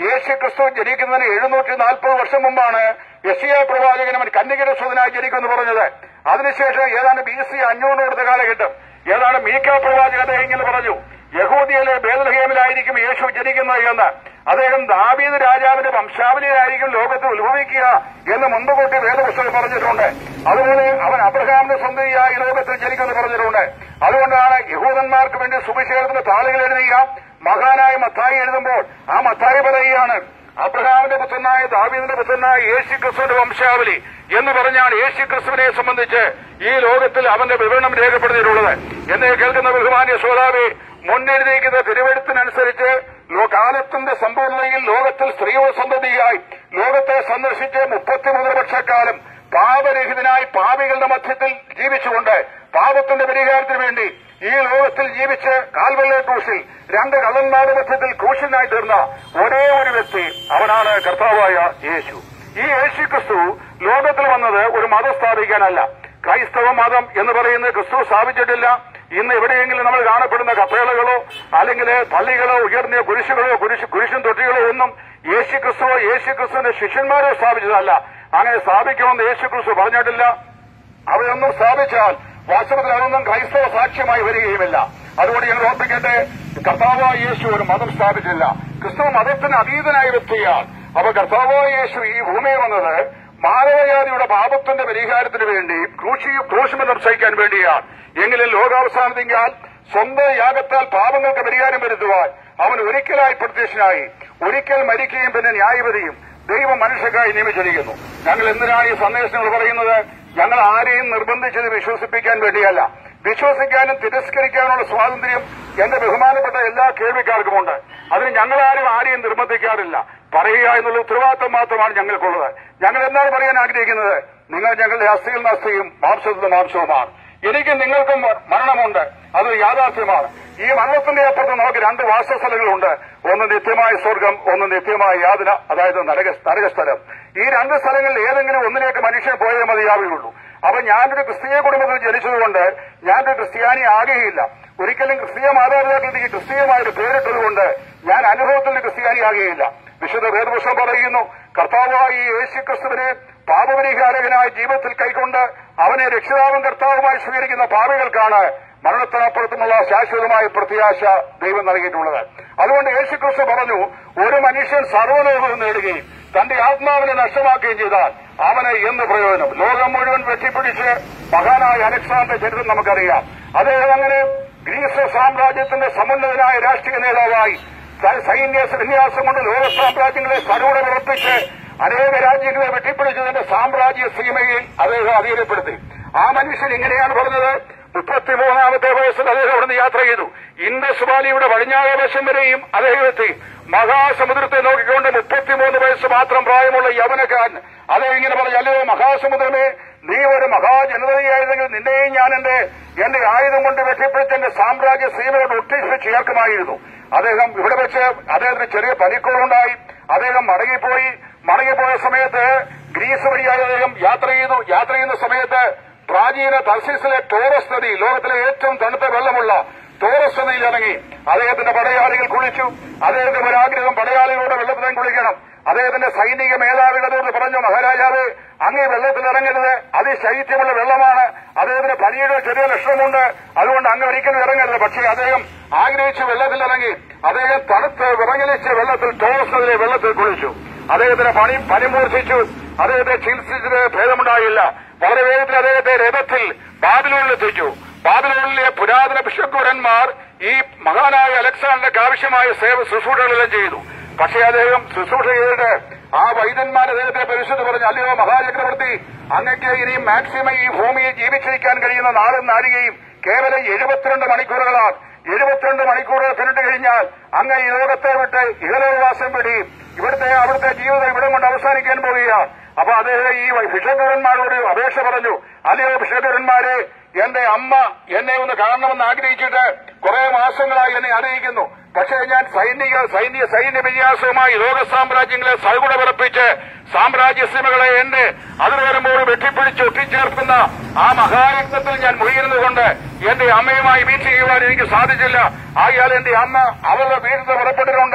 യേശു ക്രിസ്തു ജനിക്കുന്നതിന് എഴുന്നൂറ്റി നാൽപ്പത് വർഷം മുമ്പാണ് യസിയ പ്രവാചകൻ അവൻ കന്യകയുടെ സുതനായി ജനിക്കുമെന്ന് പറഞ്ഞത് അതിനുശേഷം ഏതാണ്ട് ബി സി അഞ്ഞൂറിനടുത്ത കാലഘട്ടം ഏതാണ്ട് മീക്ക പ്രവാചകൻ അദ്ദേഹം ഇങ്ങനെ പറഞ്ഞു യഹൂദിയിലെ ബേദലഹേമിലായിരിക്കും യേശു ജനിക്കുന്നത് എന്ന് അദ്ദേഹം ദാവീദ് രാജാവിന്റെ വംശാവലിയിലായിരിക്കും ലോകത്ത് ഉത്ഭവിക്കുക എന്ന് മുൻപ് കൂട്ടി വേദപുസ്തകം പറഞ്ഞിട്ടുണ്ട് അതുപോലെ അവൻ അബ്രഹാമിന്റെ സന്തതിയായി ലോകത്തിൽ ജനിക്കുമെന്ന് പറഞ്ഞിട്ടുണ്ട് അതുകൊണ്ടാണ് യഹൂദന്മാർക്ക് വേണ്ടി സുവിശേഷത്തിന്റെ താളുകൾ എഴുതിയ മഹാനായ മത്തായി എഴുതുമ്പോൾ ആ മത്തായി പറയുകയാണ് അബ്രഹാമിന്റെ പുത്രനായ ദാവീദിന്റെ പുത്രനായ യേശു ക്രിസ്തുവിന്റെ വംശാവലി എന്ന് പറഞ്ഞാണ് യേശു ക്രിസ്തുവിനെ സംബന്ധിച്ച് ഈ ലോകത്തിൽ അവന്റെ വിവരണം രേഖപ്പെടുത്തിയിട്ടുള്ളത് എന്നെ കേൾക്കുന്ന ബഹുമാന്യ ശ്രോതാവെ മുന്നെഴുതിയിരിക്കുന്ന തിരുവെടുത്തിനനുസരിച്ച് ലോ- കാലത്തിന്റെ സമ്പൂർണ്ണതയിൽ ലോകത്തിൽ സ്ത്രീയുടെ സന്തതിയായി ലോകത്തെ സന്ദർശിച്ച് മുപ്പത്തിമൂന്ന് വർഷക്കാലം പാപരഹിതനായി പാപികളുടെ മധ്യത്തിൽ ജീവിച്ചുകൊണ്ട് പാപത്തിന്റെ പരിഹാരത്തിന് വേണ്ടി ഈ ലോകത്തിൽ ജീവിച്ച് കാൽവല്ലെ ക്രൂശിൽ രണ്ട് കള്ളന്മാരുടെ മധ്യത്തിൽ ക്രൂശിനായി തീർന്ന ഒരേ ഒരു വ്യക്തി അവനാണ് കർത്താവായ യേശു ഈ യേശു ക്രിസ്തു ലോകത്തിൽ വന്നത് ഒരു മതം സ്ഥാപിക്കാനല്ല ക്രൈസ്തവ മതം എന്ന് പറയുന്നത് ക്രിസ്തു സ്ഥാപിച്ചിട്ടില്ല ഇന്ന് എവിടെയെങ്കിലും നമ്മൾ കാണപ്പെടുന്ന കപ്പേളകളോ അല്ലെങ്കിൽ പള്ളികളോ ഉയർന്ന കുരിശുകളോ കുരിശ് കുരിശും തൊട്ടികളോ ഒന്നും യേശു ക്രിസ്തുവോ യേശു ക്രിസ്തുവിന്റെ ശിഷ്യന്മാരോ സ്ഥാപിച്ചതല്ല അങ്ങനെ സ്ഥാപിക്കുമെന്ന് യേശു ക്രിസ്തു പറഞ്ഞിട്ടില്ല അവയൊന്നും സ്ഥാപിച്ചാൽ വാസ്തവത്തിൽ അതൊന്നും ക്രൈസ്തവ സാക്ഷ്യമായി വരികയുമില്ല അതുകൊണ്ട് ഞങ്ങൾ ഓർപ്പിക്കട്ടെ കർത്താവായ യേശു ഒരു മതം സ്ഥാപിച്ചില്ല ക്രിസ്തു മതത്തിന് അതീതനായ വ്യക്തിയാണ് അപ്പൊ കർത്താവായ യേശു ഈ ഭൂമിയിൽ വന്നത് മാനവജാതിയുടെ പാപത്തിന്റെ പരിഹാരത്തിന് വേണ്ടി ക്രൂശി ക്രൂശുമതം സഹിക്കാൻ വേണ്ടിയാണ് എങ്കിലും ലോകാവസാനത്തിങ്കാൽ സ്വന്തം യാഗത്താൽ പാപങ്ങൾക്ക് പരിഹാരം വരുത്തുവാൻ അവൻ ഒരിക്കലായി പ്രത്യക്ഷനായി ഒരിക്കൽ മരിക്കുകയും പിന്നെ ന്യായവതിയും ദൈവം മനുഷ്യക്കായി നിയമിച്ചിരിക്കുന്നു ഞങ്ങൾ എന്തിനാണ് ഈ സന്ദേശങ്ങൾ പറയുന്നത് ഞങ്ങൾ ആരെയും നിർബന്ധിച്ചത് വിശ്വസിപ്പിക്കാൻ വേണ്ടിയല്ല വിശ്വസിക്കാനും തിരസ്കരിക്കാനുള്ള സ്വാതന്ത്ര്യം എന്റെ ബഹുമാനപ്പെട്ട എല്ലാ കേൾവിക്കാർക്കുമുണ്ട് അതിന് ഞങ്ങളാരും ആരെയും നിർബന്ധിക്കാറില്ല പറയുക എന്നുള്ള ഉത്തരവാദിത്വം മാത്രമാണ് ഞങ്ങൾക്കുള്ളത് ഞങ്ങൾ എന്താണ് പറയാൻ ആഗ്രഹിക്കുന്നത് നിങ്ങൾ ഞങ്ങളുടെ അസ്ഥിയിൽ അസ്ഥിയും മാംസത്തിൽ മാംസവുമാണ് എനിക്കും നിങ്ങൾക്കും മരണമുണ്ട് അത് യാഥാർത്ഥ്യമാണ് ഈ മരണത്തിന്റെ അപ്പുറത്ത് നമുക്ക് രണ്ട് വാസസ്ഥലങ്ങളുണ്ട് ഒന്ന് നിത്യമായ സ്വർഗം ഒന്ന് നിത്യമായ യാതന അതായത് നരക നരകസ്ഥലം ഈ രണ്ട് സ്ഥലങ്ങളിൽ ഏതെങ്കിലും ഒന്നിലേക്ക് മനുഷ്യൻ പോയേ മതിയാവുകയുള്ളൂ അപ്പൊ ഞാനൊരു ക്രിസ്തീയ കുടുംബത്തിൽ ജനിച്ചതുകൊണ്ട് ഞാനൊരു ക്രിസ്ത്യാനി ആകുകയില്ല ഒരിക്കലും ക്രിസ്തീയ മാതാപിതാക്കൾ എനിക്ക് ക്രിസ്തീയമായൊരു പേരിട്ടതുകൊണ്ട് ഞാൻ അനുഭവത്തിൽ ക്രിസ്ത്യാനിയാകുകയില്ല വിശുദ്ധ വേദപുസ്തകം പറയുന്നു കർത്താവായ ഈ യേശു ക്രിസ്തുവിനെ പാപപരിഹാരകനായ ജീവിതത്തിൽ കൈക്കൊണ്ട് അവനെ രക്ഷിതാവും കർത്താവുമായി സ്വീകരിക്കുന്ന പാപികൾക്കാണ് മരണത്തിനപ്പുറത്തുമുള്ള ശാശ്വതമായ പ്രത്യാശ ദൈവം നൽകിയിട്ടുള്ളത് അതുകൊണ്ട് യേശു ക്രിസ്തു പറഞ്ഞു ഒരു മനുഷ്യൻ സർവ്വലോകവും നേടുകയും തന്റെ ആത്മാവിനെ നഷ്ടമാക്കുകയും ചെയ്താൽ അവന് എന്ത് പ്രയോജനം ലോകം മുഴുവൻ വെട്ടിപ്പിടിച്ച് മഹാനായ അലക്സാണ്ടർ ചരിത്രം നമുക്കറിയാം അദ്ദേഹം അങ്ങനെ ഗ്രീസ് സാമ്രാജ്യത്തിന്റെ സമുന്നതനായ രാഷ്ട്രീയ നേതാവായി സ- സൈന്യ വിന്യാസം കൊണ്ട് ലോക സാമ്രാജ്യങ്ങളെ സരൂഢ ഉറപ്പിച്ച് അനേക രാജ്യങ്ങളെ വെട്ടിപ്പിടിച്ചതിന്റെ സാമ്രാജ്യ സീമയിൽ അദ്ദേഹം അധീനപ്പെടുത്തി ആ മനുഷ്യൻ ഇങ്ങനെയാണ് പറഞ്ഞത് മുപ്പത്തിമൂന്നാമത്തെ വയസ്സിൽ അദ്ദേഹം അവിടുന്ന് യാത്ര ചെയ്തു ഇൻഡസ് വാലിയുടെ പടിഞ്ഞാറേ വശം വരെയും അദ്ദേഹം എത്തി മഹാസമുദ്രത്തെ നോക്കിക്കൊണ്ട് മുപ്പത്തിമൂന്ന് വയസ്സ് മാത്രം പ്രായമുള്ള യവനക്കാരൻ അദ്ദേഹം ഇങ്ങനെ പറഞ്ഞു അല്ലയോ മഹാസമുദ്രമേ നീ ഒരു മഹാജനതയായിരുന്നെങ്കിൽ നിന്നെയും ഞാൻ എന്റെ എന്റെ ആയുധം കൊണ്ട് വെട്ടിപ്പിടിച്ച് എന്റെ സാമ്രാജ്യ സീമയോട് ഒട്ടിച്ച് ചേർക്കുമായിരുന്നു അദ്ദേഹം ഇവിടെ വെച്ച് അദ്ദേഹത്തിന് ചെറിയ പനിക്കോളുണ്ടായി അദ്ദേഹം മടങ്ങിപ്പോയി മടങ്ങിപ്പോയ സമയത്ത് ഗ്രീസ് വഴിയായി അദ്ദേഹം യാത്ര ചെയ്തു യാത്ര ചെയ്യുന്ന സമയത്ത് പ്രാചീന തർശീസിലെ ടോറസ് നദി ലോകത്തിലെ ഏറ്റവും തണുത്ത വെള്ളമുള്ള ടോറസ് നദിയിൽ ഇറങ്ങി അദ്ദേഹത്തിന്റെ പടയാളികൾ കുളിച്ചു അദ്ദേഹത്തിന്റെ ഒരാഗ്രഹം പടയാളികളുടെ വെള്ളത്തിലും കുളിക്കണം അദ്ദേഹത്തിന്റെ സൈനിക മേധാവികളോട് പറഞ്ഞു മഹാരാജാവ് അങ്ങേ വെള്ളത്തിൽ ഇറങ്ങരുത് അതിശൈത്യമുള്ള വെള്ളമാണ് അദ്ദേഹത്തിന് പനിയുടെ ചെറിയ ലക്ഷണമുണ്ട് അതുകൊണ്ട് അങ്ങ് ഒരിക്കലും ഇറങ്ങരുത് പക്ഷേ അദ്ദേഹം ആഗ്രഹിച്ച് വെള്ളത്തിൽ ഇറങ്ങി അദ്ദേഹം തണുത്ത് വിറങ്ങലിച്ച് വെള്ളത്തിൽ ടോറസ് നദിയിലെ വെള്ളത്തിൽ കുളിച്ചു അദ്ദേഹത്തിന് പണി പനി മൂർച്ഛിച്ചു അദ്ദേഹത്തെ ചികിത്സിച്ചത് ഭേദമുണ്ടായില്ല വളരെ വേഗത്തിൽ അദ്ദേഹത്തെ രഥത്തിൽ ബാബിലോണിൽ എത്തിച്ചു ബാബിലോണിലെ പുരാതന ബിഷക്കുരന്മാർ ഈ മഹാനായ അലക്സാണ്ടർക്ക് ആവശ്യമായ സേവ ശുശ്രൂഷകളെല്ലാം ചെയ്തു പക്ഷേ അദ്ദേഹം ശുശ്രൂഷ ചെയ്തിട്ട് ആ വൈദ്യന്മാർ അദ്ദേഹത്തെ പരിശുദ്ധ പറഞ്ഞു അല്ലയോ മഹാചക്രവർത്തി അങ്ങക്ക് ഇനി മാക്സിമം ഈ ഭൂമിയിൽ ജീവിച്ചിരിക്കാൻ കഴിയുന്ന നാളും നാഴികയും കേവലം എഴുപത്തിരണ്ട് മണിക്കൂറുകളാണ് എഴുപത്തിരണ്ട് മണിക്കൂറുകൾ പിന്നിട്ട് കഴിഞ്ഞാൽ അങ്ങ് ഈ ലോകത്തെ വിട്ട് ഇഹലോകവാസം പിടിയും ഇവിടുത്തെ അവിടുത്തെ ജീവിതം ഇവിടെ കൊണ്ട് അവസാനിക്കാൻ പോവുകയാണ് അപ്പൊ അദ്ദേഹം ഈ ഭിഷകരന്മാരോട് അപേക്ഷ പറഞ്ഞു അല്ലയോ ഭിഷകരന്മാരെ എന്റെ അമ്മ എന്നെ ഒന്ന് കാണണമെന്ന് ആഗ്രഹിച്ചിട്ട് കുറെ മാസങ്ങളായി എന്നെ അറിയിക്കുന്നു പക്ഷേ ഞാൻ സൈനിക സൈന്യ സൈന്യ വിന്യാസവുമായി ലോക സാമ്രാജ്യങ്ങളെ സൗകുട വിറപ്പിച്ച് സാമ്രാജ്യ സീമകളെ എന്റെ അതിന് വരുമ്പോൾ വെട്ടിപ്പിടിച്ച് ഒട്ടിച്ചേർക്കുന്ന ആ മഹായജ്ഞത്തിൽ ഞാൻ മുഴുകുന്നതുകൊണ്ട് എന്റെ അമ്മയുമായി മീറ്റ് ചെയ്യുവാൻ എനിക്ക് സാധിച്ചില്ല ആയാൽ എന്റെ അമ്മ അവളുടെ വീട്ടിൽ പുറപ്പെട്ടിട്ടുണ്ട്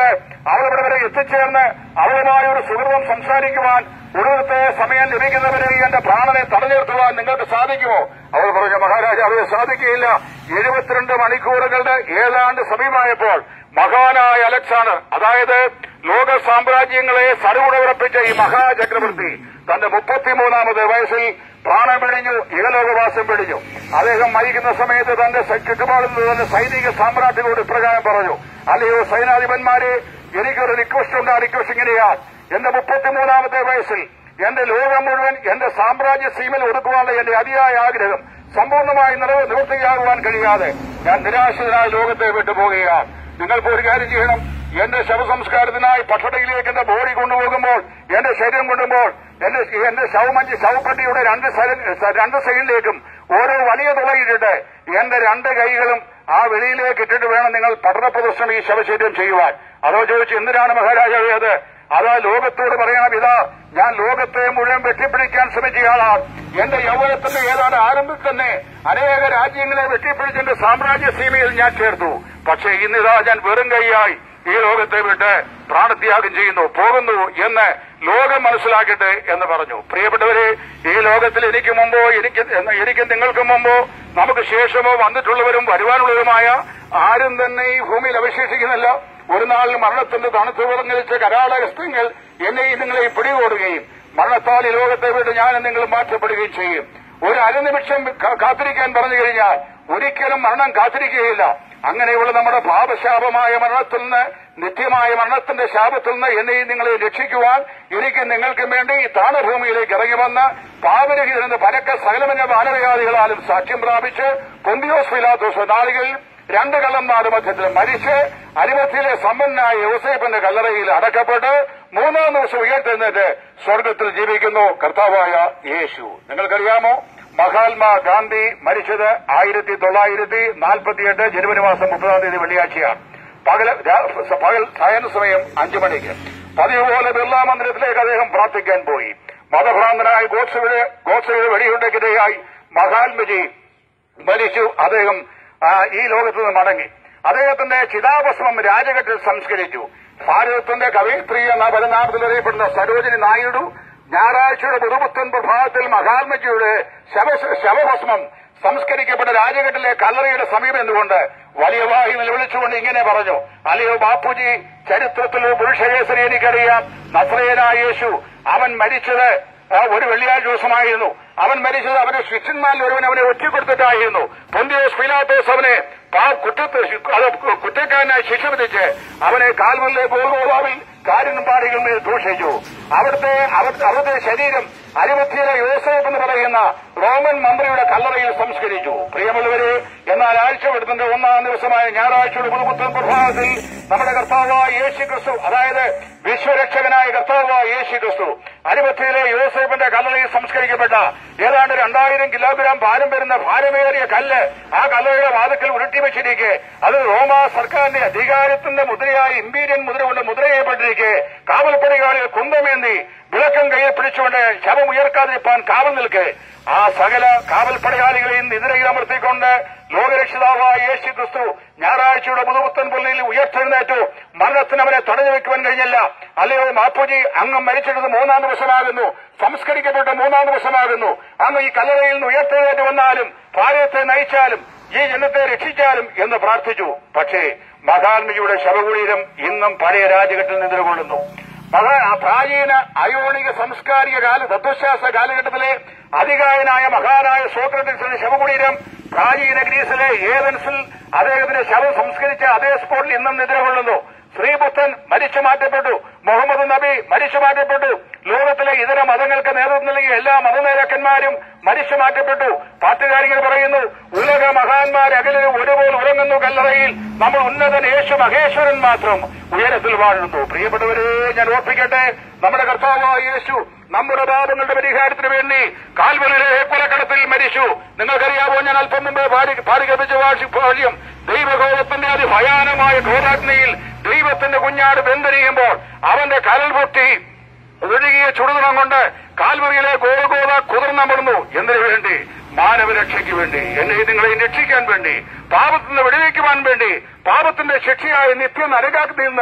അവൾ ഇവിടെ വരെ എത്തിച്ചേർന്ന് അവളുമായി ഒരു സുഹൃതം സംസാരിക്കുവാൻ ഒടുവിലത്തെ സമയം ലഭിക്കുന്നവരെ എന്റെ പ്രാണനെ തടഞ്ഞിർത്തുവാൻ നിങ്ങൾക്ക് സാധിക്കുമോ അവൾ പറഞ്ഞു മഹാരാജാവെ സാധിക്കുകയില്ല എഴുപത്തിരണ്ട് മണിക്കൂറുകളുടെ ഏതാണ്ട് സമയമായപ്പോൾ മഹാനായ അലക്സാണ്ടർ അതായത് ലോക സാമ്രാജ്യങ്ങളെ സടുകുടവിറപ്പിച്ച ഈ മഹാചക്രവർത്തി തന്റെ മുപ്പത്തിമൂന്നാമത് വയസ്സിൽ പ്രാണം പിടിഞ്ഞു ഇഹലോകവാസം പിടിഞ്ഞു അദ്ദേഹം മരിക്കുന്ന സമയത്ത് തന്റെ സ- ചുറ്റുപാടിൽ നിന്ന് തന്റെ സൈനിക സാമ്രാജ്യങ്ങളോട് ഇപ്രകാരം പറഞ്ഞു അല്ലയോ സൈനാധിപന്മാരെ എനിക്കൊരു റിക്വസ്റ്റ് ഉണ്ട് ആ റിക്വസ്റ്റ് ഇങ്ങനെയാ എന്റെ മുപ്പത്തിമൂന്നാമത്തെ വയസ്സിൽ എന്റെ ലോകം മുഴുവൻ എന്റെ സാമ്രാജ്യ സീമയിൽ ഒതുക്കുവാനുള്ള എന്റെ അതിയായ ആഗ്രഹം സമ്പൂർണ്ണമായി നിറവ് നിവൃത്തിയാകുവാൻ കഴിയാതെ ഞാൻ നിരാശനായ ലോകത്തെ വിട്ടുപോകുകയാണ് നിങ്ങൾക്ക് ഒരു കാര്യം ചെയ്യണം എന്റെ ശവസംസ്കാരത്തിനായി പട്ടടയിലേക്ക് എന്റെ ബോഡി കൊണ്ടുപോകുമ്പോൾ എന്റെ ശരീരം കൊണ്ടുമ്പോൾ എന്റെ എന്റെ ശവമഞ്ചി ശവപ്പെട്ടിയുടെ രണ്ട് സൈഡ്- രണ്ട് സൈഡിലേക്കും ഓരോ വലിയ തുളയിട്ടിട്ട് എന്റെ രണ്ട് കൈകളും ആ വെളിയിലേക്ക് ഇട്ടിട്ട് വേണം നിങ്ങൾ പഠന പ്രദർശനം ഈ ശവശരീരം ചെയ്യുവാൻ അതോ ചോദിച്ചു എന്തിനാണ് മഹാരാജാവേ അത് അതാ ലോകത്തോട് പറയണം ഇതാ ഞാൻ ലോകത്തെ മുഴുവൻ വെട്ടിപ്പിടിക്കാൻ ശ്രമിച്ചയാളാണ് എന്റെ യൗവനത്തിന്റെ ഏതാണ്ട് ആരംഭത്തിൽ തന്നെ അനേക രാജ്യങ്ങളെ വെട്ടിപ്പിടിച്ച് എന്റെ സാമ്രാജ്യ സീമയിൽ ഞാൻ ചേർത്തു പക്ഷേ ഇന്നിതാ ഞാൻ വെറും കൈയായി ഈ ലോകത്തെ വിട്ട് പ്രാണത്യാഗം ചെയ്യുന്നു പോകുന്നു എന്ന് ലോകം മനസ്സിലാക്കട്ടെ എന്ന് പറഞ്ഞു പ്രിയപ്പെട്ടവരെ ഈ ലോകത്തിൽ എനിക്ക് മുമ്പോ എനിക്ക് എനിക്ക് നിങ്ങൾക്ക് മുമ്പോ നമുക്ക് ശേഷമോ വന്നിട്ടുള്ളവരും വരുവാനുള്ളവരുമായ ആരും തന്നെ ഈ ഭൂമിയിൽ അവശേഷിക്കുന്നില്ല ഒരു നാൾ മരണത്തിന്റെ തണുത്ത് വിറങ്ങലിച്ച കരാളഹസ്തങ്ങൾ എന്നെയും നിങ്ങളെയും പിടികൂടുകയും മരണത്താൽ ഈ ലോകത്തെ വിട്ട് ഞാനും നിങ്ങൾ മാറ്റപ്പെടുകയും ചെയ്യും ഒരു അരനിമിഷം കാ- കാത്തിരിക്കാൻ പറഞ്ഞു കഴിഞ്ഞാൽ ഒരിക്കലും മരണം കാത്തിരിക്കുകയില്ല അങ്ങനെയുള്ള നമ്മുടെ പാപശാപമായ മരണത്തിൽ നിന്ന് നിത്യമായ മരണത്തിന്റെ ശാപത്തിൽ നിന്ന് എന്നെയും നിങ്ങളെ രക്ഷിക്കുവാൻ എനിക്ക് നിങ്ങൾക്കും വേണ്ടി ഈ താണഭൂമിയിലേക്ക് ഇറങ്ങി വന്ന് പാപരഹിതരെന്ന് പരക്ക സകലമന മാനവയാദികളാലും സാക്ഷ്യം പ്രാപിച്ച് പൊന്തിയോസ് ഫിലാത്തോസ് നാളുകളിൽ രണ്ട് കള്ളന്മാരുടെ മധ്യത്തിൽ മരിച്ച് അരിമത്തിയിലെ സമ്പന്നായ യോസേപ്പിന്റെ കല്ലറയിൽ അടക്കപ്പെട്ട് മൂന്നാം ദിവസം ഉയർത്തെഴുന്നേറ്റ് സ്വർഗത്തിൽ ജീവിക്കുന്നു കർത്താവായ യേശു നിങ്ങൾക്കറിയാമോ മഹാത്മാ ഗാന്ധി മരിച്ചത് ആയിരത്തി തൊള്ളായിരത്തി നാൽപ്പത്തിയെട്ട് ജനുവരി മാസം മുപ്പതാം തീയതി വെള്ളിയാഴ്ചയാണ് പകൽ രാ- പകൽ സായന സമയം അഞ്ചു മണിക്ക് പതിവ് പോലെ ബിർളാ മന്ദിരത്തിലേക്ക് അദ്ദേഹം പ്രാർത്ഥിക്കാൻ പോയി മതഭ്രാന്തനായ ഗോഡ്സയുടെ ഗോഡ്സയുടെ വെടിയുണ്ടക്കിരയായി മഹാത്മജി മരിച്ചു അദ്ദേഹം ആ, ഈ ലോകത്ത് നിന്ന് മടങ്ങി അദ്ദേഹത്തിന്റെ ചിതാഭസ്മം രാജഘട്ടിൽ സംസ്കരിച്ചു ഭാരതത്തിന്റെ കവയിത്രി എന്ന പരനാമത്തിൽ അറിയപ്പെടുന്ന സരോജിനി നായിഡു ഞായറാഴ്ചയുടെ പുതുപുത്തൻ പ്രഭാതത്തിൽ മഹാത്മജിയുടെ ശവ ശവഭസ്മം സംസ്കരിക്കപ്പെട്ട രാജഘട്ടിലെ കല്ലറയുടെ സമീപം എന്തുകൊണ്ട് വലിയ വായി നിലവിളിച്ചുകൊണ്ട് ഇങ്ങനെ പറഞ്ഞു അല്ലയോ ബാപ്പുജി ചരിത്രത്തിൽ ഒരു പുരുഷകേസരി എനിക്കറിയാം നസ്രയനായ യേശു അവൻ മരിച്ചത് ആ, ഒരു വെള്ളിയാഴ്ച ദിവസമായിരുന്നു അവൻ മരിച്ചത് അവന്റെ ശിഷ്യന്മാരിൽ ഒരുവൻ അവനെ ഒറ്റപ്പെടുത്തിട്ടായിരുന്നു പൊന്തിയോസ് പീലാത്തോസ് അവനെ പാ- കുറ്റത്ത് അത് കുറ്റക്കാരനായി ശിക്ഷ വിധിച്ച് അവനെ കാൽമല്ലെ പോകുവാവിൽ കാര്യപാടികൾ മേൽ ദൂഷിച്ചു അവിടുത്തെ അവർ- അവിടുത്തെ ശരീരം അരുമത്തിയിലെ യോസേഫ് എന്ന് പറയുന്ന റോമൻ മന്ത്രിയുടെ കല്ലറയിൽ സംസ്കരിച്ചു പ്രിയമുള്ളവരെ എന്നാൽ ആഴ്ചവെടുത്തിന്റെ ഒന്നാം ദിവസമായ ഞായറാഴ്ചയുടെ പുതുപുത്തൻ പ്രഭാതത്തിൽ നമ്മുടെ കർത്താവായ യേശു ക്രിസ്തു അതായത് വിശ്വരക്ഷകനായ കർത്താവായ യേശു ക്രിസ്തു അരുമത്തിയിലെ യോസേഫിന്റെ കല്ലറയിൽ സംസ്കരിക്കപ്പെട്ട ഏതാണ്ട് രണ്ടായിരം കിലോഗ്രാം ഭാരം വരുന്ന ഭാരമേറിയ കല്ല് ആ കല്ലറയുടെ വാതക്കൽ ഉരുട്ടി വെച്ചിരിക്കെ അത് റോമ സർക്കാരിന്റെ അധികാരത്തിന്റെ മുദ്രയായി ഇമ്പീരിയൻ മുദ്ര കൊണ്ട് മുദ്ര ചെയ്യപ്പെട്ടിരിക്കെ കാവൽപ്പടികളിൽ കുന്തമേന്തി വിളക്കം കയ്യിൽ പിടിച്ചുകൊണ്ട് ശവം ഉയർക്കാതിരിപ്പാൻ കാവൽ നിൽക്കെ ആ സകല കാവൽപ്പടയാളികളെയും നിതിരയിൽ അമർത്തിക്കൊണ്ട് ലോകരക്ഷിതാവായ യേശു ക്രിസ്തു ഞായറാഴ്ചയുടെ പുതുപുത്തൻ പുള്ളിയിൽ ഉയർത്തെഴുന്നേറ്റു മരണത്തിന് അവനെ തടഞ്ഞു വെക്കുവാൻ കഴിഞ്ഞില്ല അല്ലയോ മാപ്പുജി അങ്ങ് മരിച്ചിട്ടത് മൂന്നാം ദിവസമാകുന്നു സംസ്കരിക്കപ്പെട്ട മൂന്നാം ദിവസമാകുന്നു അങ്ങ് ഈ കല്ലറയിൽ നിന്ന് ഉയർത്തെഴുന്നേറ്റ് വന്നാലും ഭാര്യത്തെ നയിച്ചാലും ഈ ജനത്തെ രക്ഷിച്ചാലും എന്ന് പ്രാർത്ഥിച്ചു പക്ഷേ മഹാത്മജിയുടെ ശവകുടീരം ഇന്നും പഴയ രാജഘട്ടിൽ നിലകൊള്ളുന്നു മഹാ ആ പ്രാചീന അയോണിക സംസ്കാരിക കാല തത്വശാസ്ത്ര കാലഘട്ടത്തിലെ അധികായനായ മഹാനായ സോക്രട്ടീസിന്റെ ശവകുടീരം പ്രാചീന ഗ്രീസിലെ ഏതൻസിൽ അദ്ദേഹത്തിന്റെ ശവം സംസ്കരിച്ച അതേ സ്പോട്ടിൽ ഇന്നും നിദ്രകൊള്ളുന്നു ശ്രീബുദ്ധൻ മരിച്ചു മാറ്റപ്പെട്ടു മുഹമ്മദ് നബി മരിച്ചു മാറ്റപ്പെട്ടു ലോകത്തിലെ ഇതര മതങ്ങൾക്ക് നേതൃത്വം നൽകിയ എല്ലാ മതനേതാക്കന്മാരും മരിച്ചു മാറ്റപ്പെട്ടു പാട്ടുകാരികൾ പറയുന്നു ഉലക മഹാന്മാർ അകലിൽ ഒരുപോലെ ഉറങ്ങുന്നു കല്ലറയിൽ നമ്മൾ ഉന്നതൻ യേശു മഹേശ്വരൻ മാത്രം ഉയരത്തിൽ വാഴുന്നു പ്രിയപ്പെട്ടവരെ ഞാൻ ഓർപ്പിക്കട്ടെ നമ്മുടെ കർത്താവായ യേശു നമ്മുടെ പാപങ്ങളുടെ പരിഹാരത്തിന് വേണ്ടി കാൽവലിലെ കൊലക്കടത്തിൽ മരിച്ചു നിങ്ങൾക്കറിയാമോ ഞാൻ അല്പം മുമ്പ് പാരികപ്പിച്ച വാഴ്ചയും ദൈവകോപത്തിന്റെ അതിഭയാനമായ ഘോരാഗ്നിയിൽ ദൈവത്തിന്റെ കുഞ്ഞാട് ബന്ധരിയുമ്പോൾ അവന്റെ കരൽ പൊട്ടി ഒഴുകിയ ചുടുതണം കൊണ്ട് കാൽവറിയിലെ ഗോഗോത കുതിർന്നമർന്നു എന്തിനു വേണ്ടി മാനവരക്ഷയ്ക്ക് വേണ്ടി എന്നെ നിങ്ങളെ രക്ഷിക്കാൻ വേണ്ടി പാപത്തിൽ നിന്ന് വെടിവെക്കുവാൻ വേണ്ടി പാപത്തിന്റെ ശിക്ഷയായ നിത്യ നരകാഗ്നിയിൽ നിന്ന്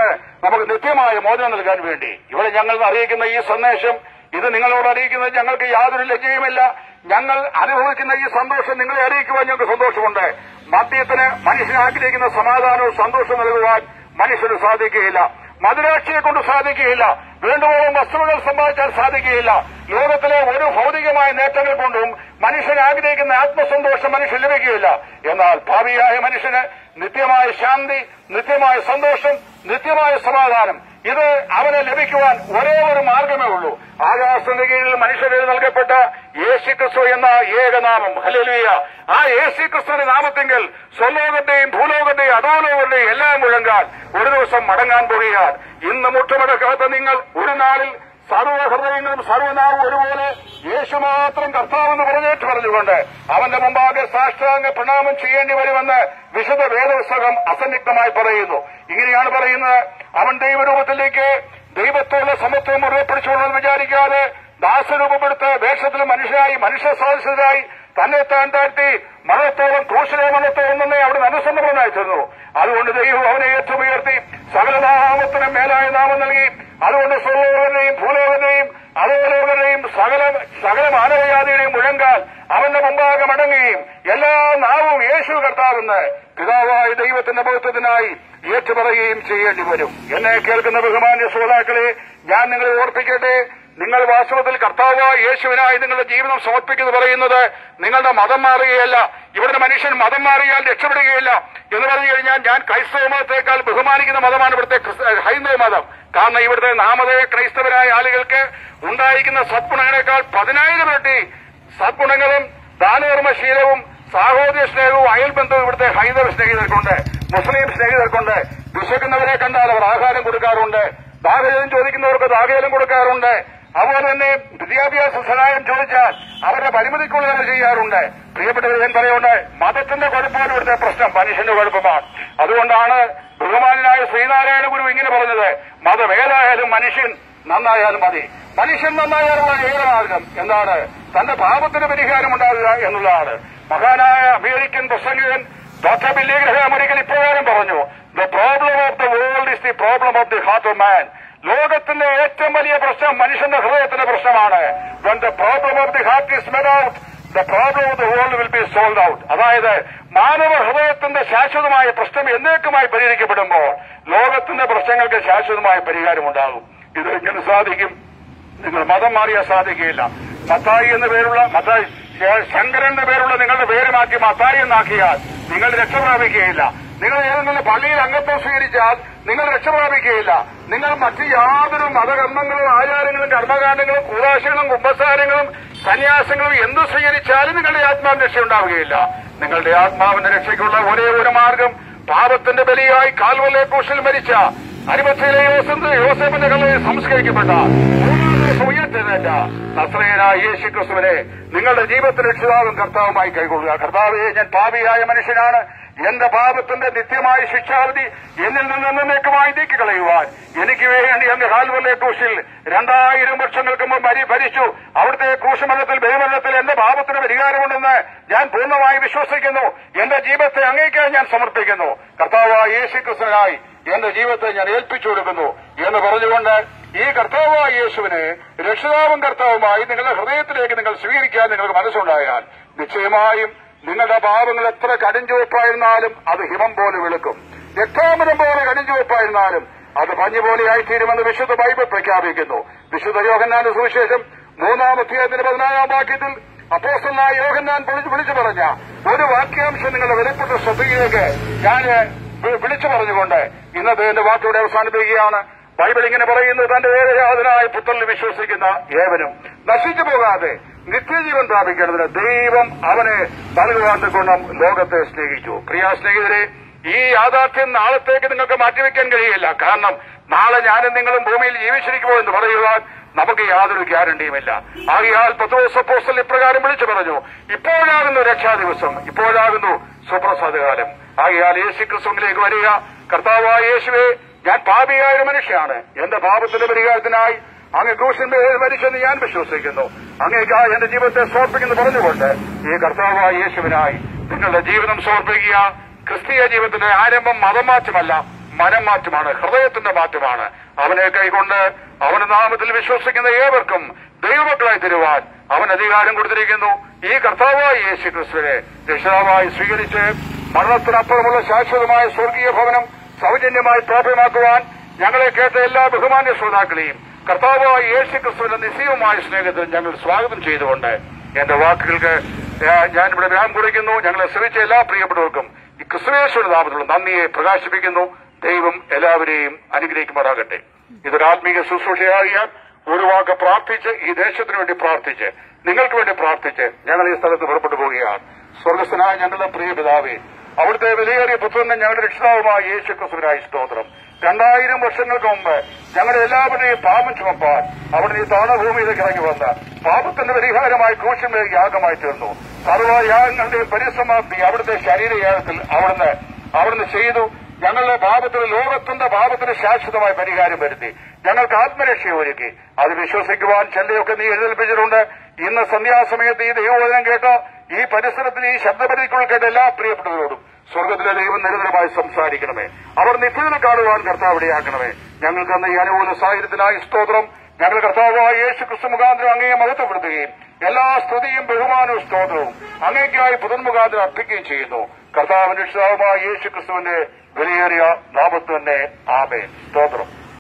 നമുക്ക് നിത്യമായ മോചനം നൽകാൻ വേണ്ടി ഇവിടെ ഞങ്ങൾ അറിയിക്കുന്ന ഈ സന്ദേശം ഇത് നിങ്ങളോട് അറിയിക്കുന്നത് ഞങ്ങൾക്ക് യാതൊരു ലജ്ജയുമില്ല ഞങ്ങൾ അനുഭവിക്കുന്ന ഈ സന്തോഷം നിങ്ങളെ അറിയിക്കുവാൻ ഞങ്ങൾക്ക് സന്തോഷമുണ്ട് മദ്യത്തിന് മനുഷ്യൻ ആഗ്രഹിക്കുന്ന സമാധാനവും സന്തോഷവും നൽകുവാൻ മനുഷ്യന് സാധിക്കുകയില്ല മധുരാക്ഷിയെ കൊണ്ട് സാധിക്കുകയില്ല വേണ്ടുവോളം വസ്തുതകൾ സമ്പാദിച്ചാൽ സാധിക്കുകയില്ല ലോകത്തിലെ ഒരു ഭൗതികമായ നേട്ടങ്ങൾ കൊണ്ടും മനുഷ്യൻ ആഗ്രഹിക്കുന്ന ആത്മസന്തോഷം മനുഷ്യൻ ലഭിക്കുകയില്ല എന്നാൽ ഭാവിയായ മനുഷ്യന് നിത്യമായ ശാന്തി നിത്യമായ സന്തോഷം നിത്യമായ സമാധാനം ഇത് അവന് ലഭിക്കുവാൻ ഒരേ ഒരു മാർഗമേ ഉള്ളൂ ആകാശത്തിന്റെ കീഴിൽ മനുഷ്യരിൽ നൽകപ്പെട്ട യേശുക്രിസ്തു എന്ന ഏകനാമം ഹല്ലേലൂയ ആ യേശുക്രിസ്തുവിന്റെ നാമത്തെങ്കിൽ സ്വലോകന്റെയും ഭൂലോകന്റെയും അധോലോകന്റെയും എല്ലാം മുഴങ്ങാൻ ഒരു ദിവസം മടങ്ങാൻ പോകുകയാൽ ഇന്ന് മുട്ടുമടക്കാത്ത നിങ്ങൾ ഒരു നാളിൽ സർവ്വഹൃദയങ്ങളും സർവനാവും ഒരുപോലെ യേശു മാത്രം കർത്താവെന്ന് പറഞ്ഞേറ്റ് പറഞ്ഞുകൊണ്ട് അവന്റെ മുമ്പാകെ സാഷ്ടാംഗ പ്രണാമം ചെയ്യേണ്ടി വരുമെന്ന് വിശുദ്ധ വേദപുസ്തകം അസന്നിഗ്ധമായി പറയുന്നു ഇങ്ങനെയാണ് പറയുന്നത് അവൻ ദൈവരൂപത്തിലേക്ക് ദൈവത്തോടുള്ള സമത്വം മുറുകെ പിടിച്ചുകൊണ്ടെന്ന് വിചാരിക്കാതെ ദാസരൂപപ്പെടുത്ത് വേഷത്തിൽ മനുഷ്യനായി മനുഷ്യ സാധിച്ചതായി തന്നെ താൻ താഴ്ത്തി മരണത്തോളം ക്രൂശിലെ മരണത്തോളം തന്നെ അവിടെ അനുസരണമായി തീർന്നു അതുകൊണ്ട് ദൈവം അവനെ ഏറ്റവും ഉയർത്തി സകലനാമത്തിനും മേലായ നാമം നൽകി അതുകൊണ്ട് സ്വർലോകനെയും ഭൂലോകനെയും അധോലോകനെയും സകല സകല മാനവജാതിയുടെയും മുഴങ്കാൽ അവന്റെ മുമ്പാകെ മടങ്ങുകയും എല്ലാ നാവും യേശു കർത്താവെന്ന് പിതാവായ ദൈവത്തിന്റെ ബോധത്തിനായി ഏറ്റുപറയുകയും ചെയ്യേണ്ടി വരും എന്നെ കേൾക്കുന്ന ബഹുമാന്യ ശ്രോതാക്കളെ ഞാൻ നിങ്ങളെ ഓർപ്പിക്കട്ടെ നിങ്ങൾ വാസ്തവത്തിൽ കർത്താവായ യേശുവിനായി നിങ്ങളുടെ ജീവിതം സമർപ്പിക്കുന്നു പറയുന്നത് നിങ്ങളുടെ മതം മാറുകയല്ല ഇവിടുത്തെ മനുഷ്യൻ മതം മാറിയാൽ രക്ഷപ്പെടുകയില്ല എന്ന് പറഞ്ഞു കഴിഞ്ഞാൽ ഞാൻ ക്രൈസ്തവ മതത്തെക്കാൾ ബഹുമാനിക്കുന്ന മതമാണ് ഇവിടുത്തെ ക്രിസ്ത- ഹൈന്ദവ മതം കാരണം ഇവിടുത്തെ നാമധേയ ക്രൈസ്തവരായ ആളുകൾക്ക് ഉണ്ടായിരിക്കുന്ന സദ്ഗുണങ്ങളെക്കാൾ പതിനായിരം ഇരട്ടി സദ്ഗുണങ്ങളും ദാനധർമ്മശീലവും സാഹോദര്യ സ്നേഹവും അയൽബന്ധവും ഇവിടുത്തെ ഹൈന്ദവ സ്നേഹിതർക്കുണ്ട് മുസ്ലിം സ്നേഹിതർക്കുണ്ട് വിശക്കുന്നവരെ കണ്ടാൽ അവർ ആഹാരം കൊടുക്കാറുണ്ട് ദാഹജലം ചോദിക്കുന്നവർക്ക് ദാഹജലം കൊടുക്കാറുണ്ട് അതുപോലെ തന്നെ വിദ്യാഭ്യാസ സഹായം ചോദിച്ചാൽ അവരുടെ പരിമിതിക്കുള്ളിൽ അവർ ചെയ്യാറുണ്ട് പ്രിയപ്പെട്ടവർ ഞാൻ പറയുന്നുണ്ട് മതത്തിന്റെ കുഴപ്പമാണ് ഇവിടുത്തെ പ്രശ്നം മനുഷ്യന്റെ കുഴപ്പമാണ് അതുകൊണ്ടാണ് ബഹുമാനായ ശ്രീനാരായണ ഗുരു ഇങ്ങനെ പറഞ്ഞത് മതം ഏതായാലും മനുഷ്യൻ നന്നായാൽ മതി മനുഷ്യൻ നന്നായാലുള്ള ഏക മാർഗം എന്താണ് തന്റെ പാപത്തിന് പരിഹാരം ഉണ്ടാകുക എന്നുള്ളതാണ് മഹാനായ അമേരിക്കൻ പ്രസംഗകൻ ഡോക്ടർ ബില്ലി ഗ്രഹാം ഒരിക്കൽ ഇപ്രകാരം പറഞ്ഞു the problem of the world is the problem of the heart of man ലോകത്തിന്റെ ഏറ്റവും വലിയ പ്രശ്നം മനുഷ്യന്റെ ഹൃദയത്തിന്റെ പ്രശ്നമാണ് when the problem of the heart is made out the problem of the world will be solve out അതായത് മാനവ ഹൃദയത്തിന്റെ ശാശ്വതമായ പ്രശ്നം എന്നേക്കുമായി പരിഹരിക്കപ്പെടുമ്പോൾ ലോകത്തിന്റെ പ്രശ്നങ്ങൾക്ക് ശാശ്വതമായ പരിഹാരമുണ്ടാകും ഇത് എങ്ങനെ സാധിക്കും നിങ്ങൾ മതം മാറിയാൽ സാധിക്കുകയില്ല മത്തായി എന്ന പേരുള്ള മത്തായി ശ- ശങ്കരൻ എന്ന പേരുള്ള നിങ്ങളുടെ പേര് മാറ്റി മത്തായി എന്നാക്കിയാൽ നിങ്ങൾ രക്ഷ പ്രാപിക്കുകയില്ല നിങ്ങൾ ഏതെങ്കിലും പള്ളിയിൽ അംഗത്വം സ്വീകരിച്ചാൽ നിങ്ങൾ രക്ഷ പ്രാപിക്കുകയില്ല നിങ്ങൾ മറ്റ് യാതൊരു മതകർമ്മങ്ങളും ആചാരങ്ങളും കർമ്മകാണ്ഡങ്ങളും കൂടാശകളും കുമ്പസാരങ്ങളും സന്യാസങ്ങളും എന്ത് സ്വീകരിച്ചാലും നിങ്ങളുടെ ആത്മാവിന് രക്ഷയുണ്ടാവുകയില്ല നിങ്ങളുടെ ആത്മാവിന്റെ രക്ഷയ്ക്കുള്ള ഒരേ ഒരു മാർഗം പാപത്തിന്റെ ബലിയായി കാൽവലെ ക്രൂശിൽ മരിച്ച അരിമത്തിലെ യോസഫ് യോസഫിന്റെ കള്ളയിൽ സംസ്കരിക്കപ്പെട്ട മൂന്നാം ദിവസം ഉയർത്തെഴുന്നേറ്റ നസ്രയനായ യേശു ക്രിസ്തുവിനെ നിങ്ങളുടെ ജീവിതത്തിൽ രക്ഷിതാവും കർത്താവുമായി കൈകൊള്ളുക കർത്താവെ ഞാൻ പാപിയായ മനുഷ്യനാണ് എന്റെ പാപത്തിന്റെ നിത്യമായ ശിക്ഷാവധി എന്നിൽ നിന്ന് എന്നേക്കുമായി നീക്കിക്കളയുവാൻ എനിക്ക് വേണ്ടി അങ്ങ് കാൽവലെ ക്രൂശിൽ രണ്ടായിരം വർഷങ്ങൾക്ക് മുമ്പ് മരി ഭരിച്ചു അവിടുത്തെ ക്രൂശമരണത്തിൽ ബഹിമരണത്തിൽ എന്റെ പാപത്തിന് പരിഹാരമുണ്ടെന്ന് ഞാൻ പൂർണ്ണമായി വിശ്വസിക്കുന്നു എന്റെ ജീവിതത്തെ അങ്ങേക്കായി ഞാൻ സമർപ്പിക്കുന്നു കർത്താവായ യേശു ക്രിസ്തുവിനായി എന്റെ ജീവിതത്തെ ഞാൻ ഏൽപ്പിച്ചു കൊടുക്കുന്നു എന്ന് പറഞ്ഞുകൊണ്ട് ഈ കർത്താവായ യേശുവിനെ രക്ഷിതാവും കർത്താവുമായി നിങ്ങളുടെ ഹൃദയത്തിലേക്ക് നിങ്ങൾ സ്വീകരിക്കാൻ നിങ്ങൾക്ക് മനസ്സുണ്ടായാൽ നിശ്ചയമായും നിങ്ങളുടെ പാപങ്ങൾ എത്ര കടിഞ്ചുവപ്പായിരുന്നാലും അത് ഹിമം പോലെ വെളുക്കും രക്താമരം പോലെ കടിഞ്ചുവപ്പായിരുന്നാലും അത് പഞ്ഞു പോലെയായിത്തീരുമെന്ന് വിശുദ്ധ ബൈബിൾ പ്രഖ്യാപിക്കുന്നു വിശുദ്ധ യോഹന്നാന്റെ സുവിശേഷം മൂന്നാം അധ്യായത്തിന്റെ പതിനാലാം വാക്യത്തിൽ അപ്പോസ്റ്റലായ യോഹന്നാൻ വിളിച്ചു വിളിച്ചു പറഞ്ഞ ഒരു വാക്യാംശം നിങ്ങളുടെ വിലപ്പെട്ട ശ്രദ്ധയിലേക്ക് ഞാൻ വി- വിളിച്ചു പറഞ്ഞുകൊണ്ട് ഇന്നത്തെ എന്റെ വാക്കോടെ അവസാനിപ്പിക്കുകയാണ് ബൈബിൾ ഇങ്ങനെ പറയുന്നു തന്റെ ഏകജാതനായ പുത്രനിൽ വിശ്വസിക്കുന്ന ഏവനും നശിച്ചു പോകാതെ നിത്യജീവൻ പ്രാപിക്കേണ്ടതിന് ദൈവം അവനെ നൽകുവാൻ കൊണ്ടും ലോകത്തെ സ്നേഹിച്ചു പ്രിയ സ്നേഹിതരെ ഈ യാഥാർത്ഥ്യം നാളത്തേക്ക് നിങ്ങൾക്ക് മാറ്റിവെക്കാൻ കഴിയില്ല കാരണം നാളെ ഞാനും നിങ്ങളും ഭൂമിയിൽ ജീവിച്ചിരിക്കുമോ എന്ന് പറയുവാൻ നമുക്ക് യാതൊരു ഗ്യാരണ്ടിയുമില്ല ആകയാൽ പത്തോസപ്പോസ്റ്റൽ ഇപ്രകാരം വിളിച്ചു പറഞ്ഞു ഇപ്പോഴാകുന്നു രക്ഷാ ദിവസം ഇപ്പോഴാകുന്നു സുപ്രസാദകാലം ആകയാൽ യേശു ക്രിസ്തുവിലേക്ക് വരിക കർത്താവായ യേശുവെ ഞാൻ പാപിയായ ഒരു മനുഷ്യനാണ് എന്റെ പാപത്തിന്റെ പരിഹാരത്തിനായി അങ്ങ് ക്രൂശിന്മേൽ മരിച്ചെന്ന് ഞാൻ വിശ്വസിക്കുന്നു അങ്ങേക്കായി എന്റെ ജീവിതത്തെ സമർപ്പിക്കുന്നു പറഞ്ഞുകൊണ്ട് ഈ കർത്താവായ യേശുവിനായി നിങ്ങളുടെ ജീവിതം സമർപ്പിക്കുക ക്രിസ്തീയ ജീവിതത്തിന്റെ ആരംഭം മതമാറ്റമല്ല മനം മാറ്റമാണ് ഹൃദയത്തിന്റെ മാറ്റമാണ് അവനെ കൈകൊണ്ട് അവന്റെ നാമത്തിൽ വിശ്വസിക്കുന്ന ഏവർക്കും ദൈവമക്കളായി തരുവാൻ അവൻ അധികാരം കൊടുത്തിരിക്കുന്നു ഈ കർത്താവായ യേശു ക്രിസ്തുവിനെ രക്ഷിതാവായി സ്വീകരിച്ച് മരണത്തിനപ്പുറമുള്ള ശാശ്വതമായ സ്വർഗീയ ഭവനം സൗജന്യമായി പ്രാപ്യമാക്കുവാൻ ഞങ്ങളെ കേട്ട എല്ലാ ബഹുമാന്യ ശ്രോതാക്കളെയും കർത്താവായ യേശു ക്രിസ്തുവിന്റെ നിസ്സീയമായ സ്നേഹത്തിൽ ഞങ്ങൾ സ്വാഗതം ചെയ്തുകൊണ്ട് എന്റെ വാക്കുകൾക്ക് ഏഹ്, ഞാനിവിടെ വിരാമം കുറിക്കുന്നു ഞങ്ങളെ ശ്രമിച്ച എല്ലാ പ്രിയപ്പെട്ടവർക്കും ഈ ക്രിസ്തുവേശ്വര നാമത്തിലുള്ള നന്ദിയെ പ്രകാശിപ്പിക്കുന്നു ദൈവം എല്ലാവരെയും അനുഗ്രഹിക്കുമാറാകട്ടെ ഇതൊരു ആത്മീയ ശുശ്രൂഷയാകിയാൽ ഒരു വാക്ക് പ്രാർത്ഥിച്ച് ഈ ദേശത്തിന് വേണ്ടി പ്രാർത്ഥിച്ച് നിങ്ങൾക്ക് വേണ്ടി പ്രാർത്ഥിച്ച് ഞങ്ങൾ ഈ സ്ഥലത്ത് പുറപ്പെട്ടു പോവുകയാണ് സ്വർഗസ്ഥനായ ഞങ്ങളുടെ പ്രിയ പിതാവേ അവിടുത്തെ വിലയേറിയ പുത്രനും ഞങ്ങളുടെ രക്ഷിതാവുമായ യേശു ക്രിസ്തുവിനായി സ്തോത്രം രണ്ടായിരം വർഷങ്ങൾക്ക് മുമ്പ് ഞങ്ങളുടെ എല്ലാവരുടെയും പാപം ചുമപ്പാൻ അവിടുന്ന് ഈ താണഭൂമിയിലേക്ക് ഇറങ്ങി വന്ന് പാപത്തിന്റെ പരിഹാരമായി ക്രൂശമേൽ യാഗമായി തീർന്നു സർവ്വയാഗങ്ങളുടെയും പരിസമാപ്തി അവിടുത്തെ ശരീരയാഗത്തിൽ അവിടുന്ന് അവിടുന്ന് ചെയ്തു ഞങ്ങളുടെ പാപത്തിന് ലോകത്തിന്റെ പാപത്തിന് ശാശ്വതമായ പരിഹാരം വരുത്തി ഞങ്ങൾക്ക് ആത്മരക്ഷ ഒരുക്കി അത് വിശ്വസിക്കുവാൻ ചെല്ലയൊക്കെ നീ എഴുന്നേൽപ്പിച്ചിട്ടുണ്ട് ഇന്ന് സന്ധ്യാസമയത്ത് ഈ ദൈവവചനം കേട്ടോ ഈ പരിസരത്തിൽ ഈ ശബ്ദപരിക്കുകൾ കേട്ട എല്ലാ പ്രിയപ്പെട്ടവരോടും സ്വർഗത്തിലെ ദൈവം നിരന്തരമായി സംസാരിക്കണമേ അവർ നിത്യത്തിൽ കാണുവാൻ കർത്താവിടെയാക്കണമേ ഞങ്ങൾക്ക് അന്ന് ഈ അനുകൂല സാഹചര്യത്തിനായി സ്തോത്രം ഞങ്ങൾ കർത്താവായ യേശു ക്രിസ്തു മുഖാന്തരം അങ്ങയെ മഹത്വപ്പെടുത്തുകയും എല്ലാ സ്തുതിയും ബഹുമാനവും സ്തോത്രവും അങ്ങേക്കായി പുതൻമുഖാന്തരം അർപ്പിക്കുകയും ചെയ്യുന്നു കർത്താവിന്റെ രക്ഷിതാവുമായ യേശു ക്രിസ്തുവിന്റെ വിലയേറിയ നാമത്ത് തന്നെ ആമേൻ സ്തോത്രം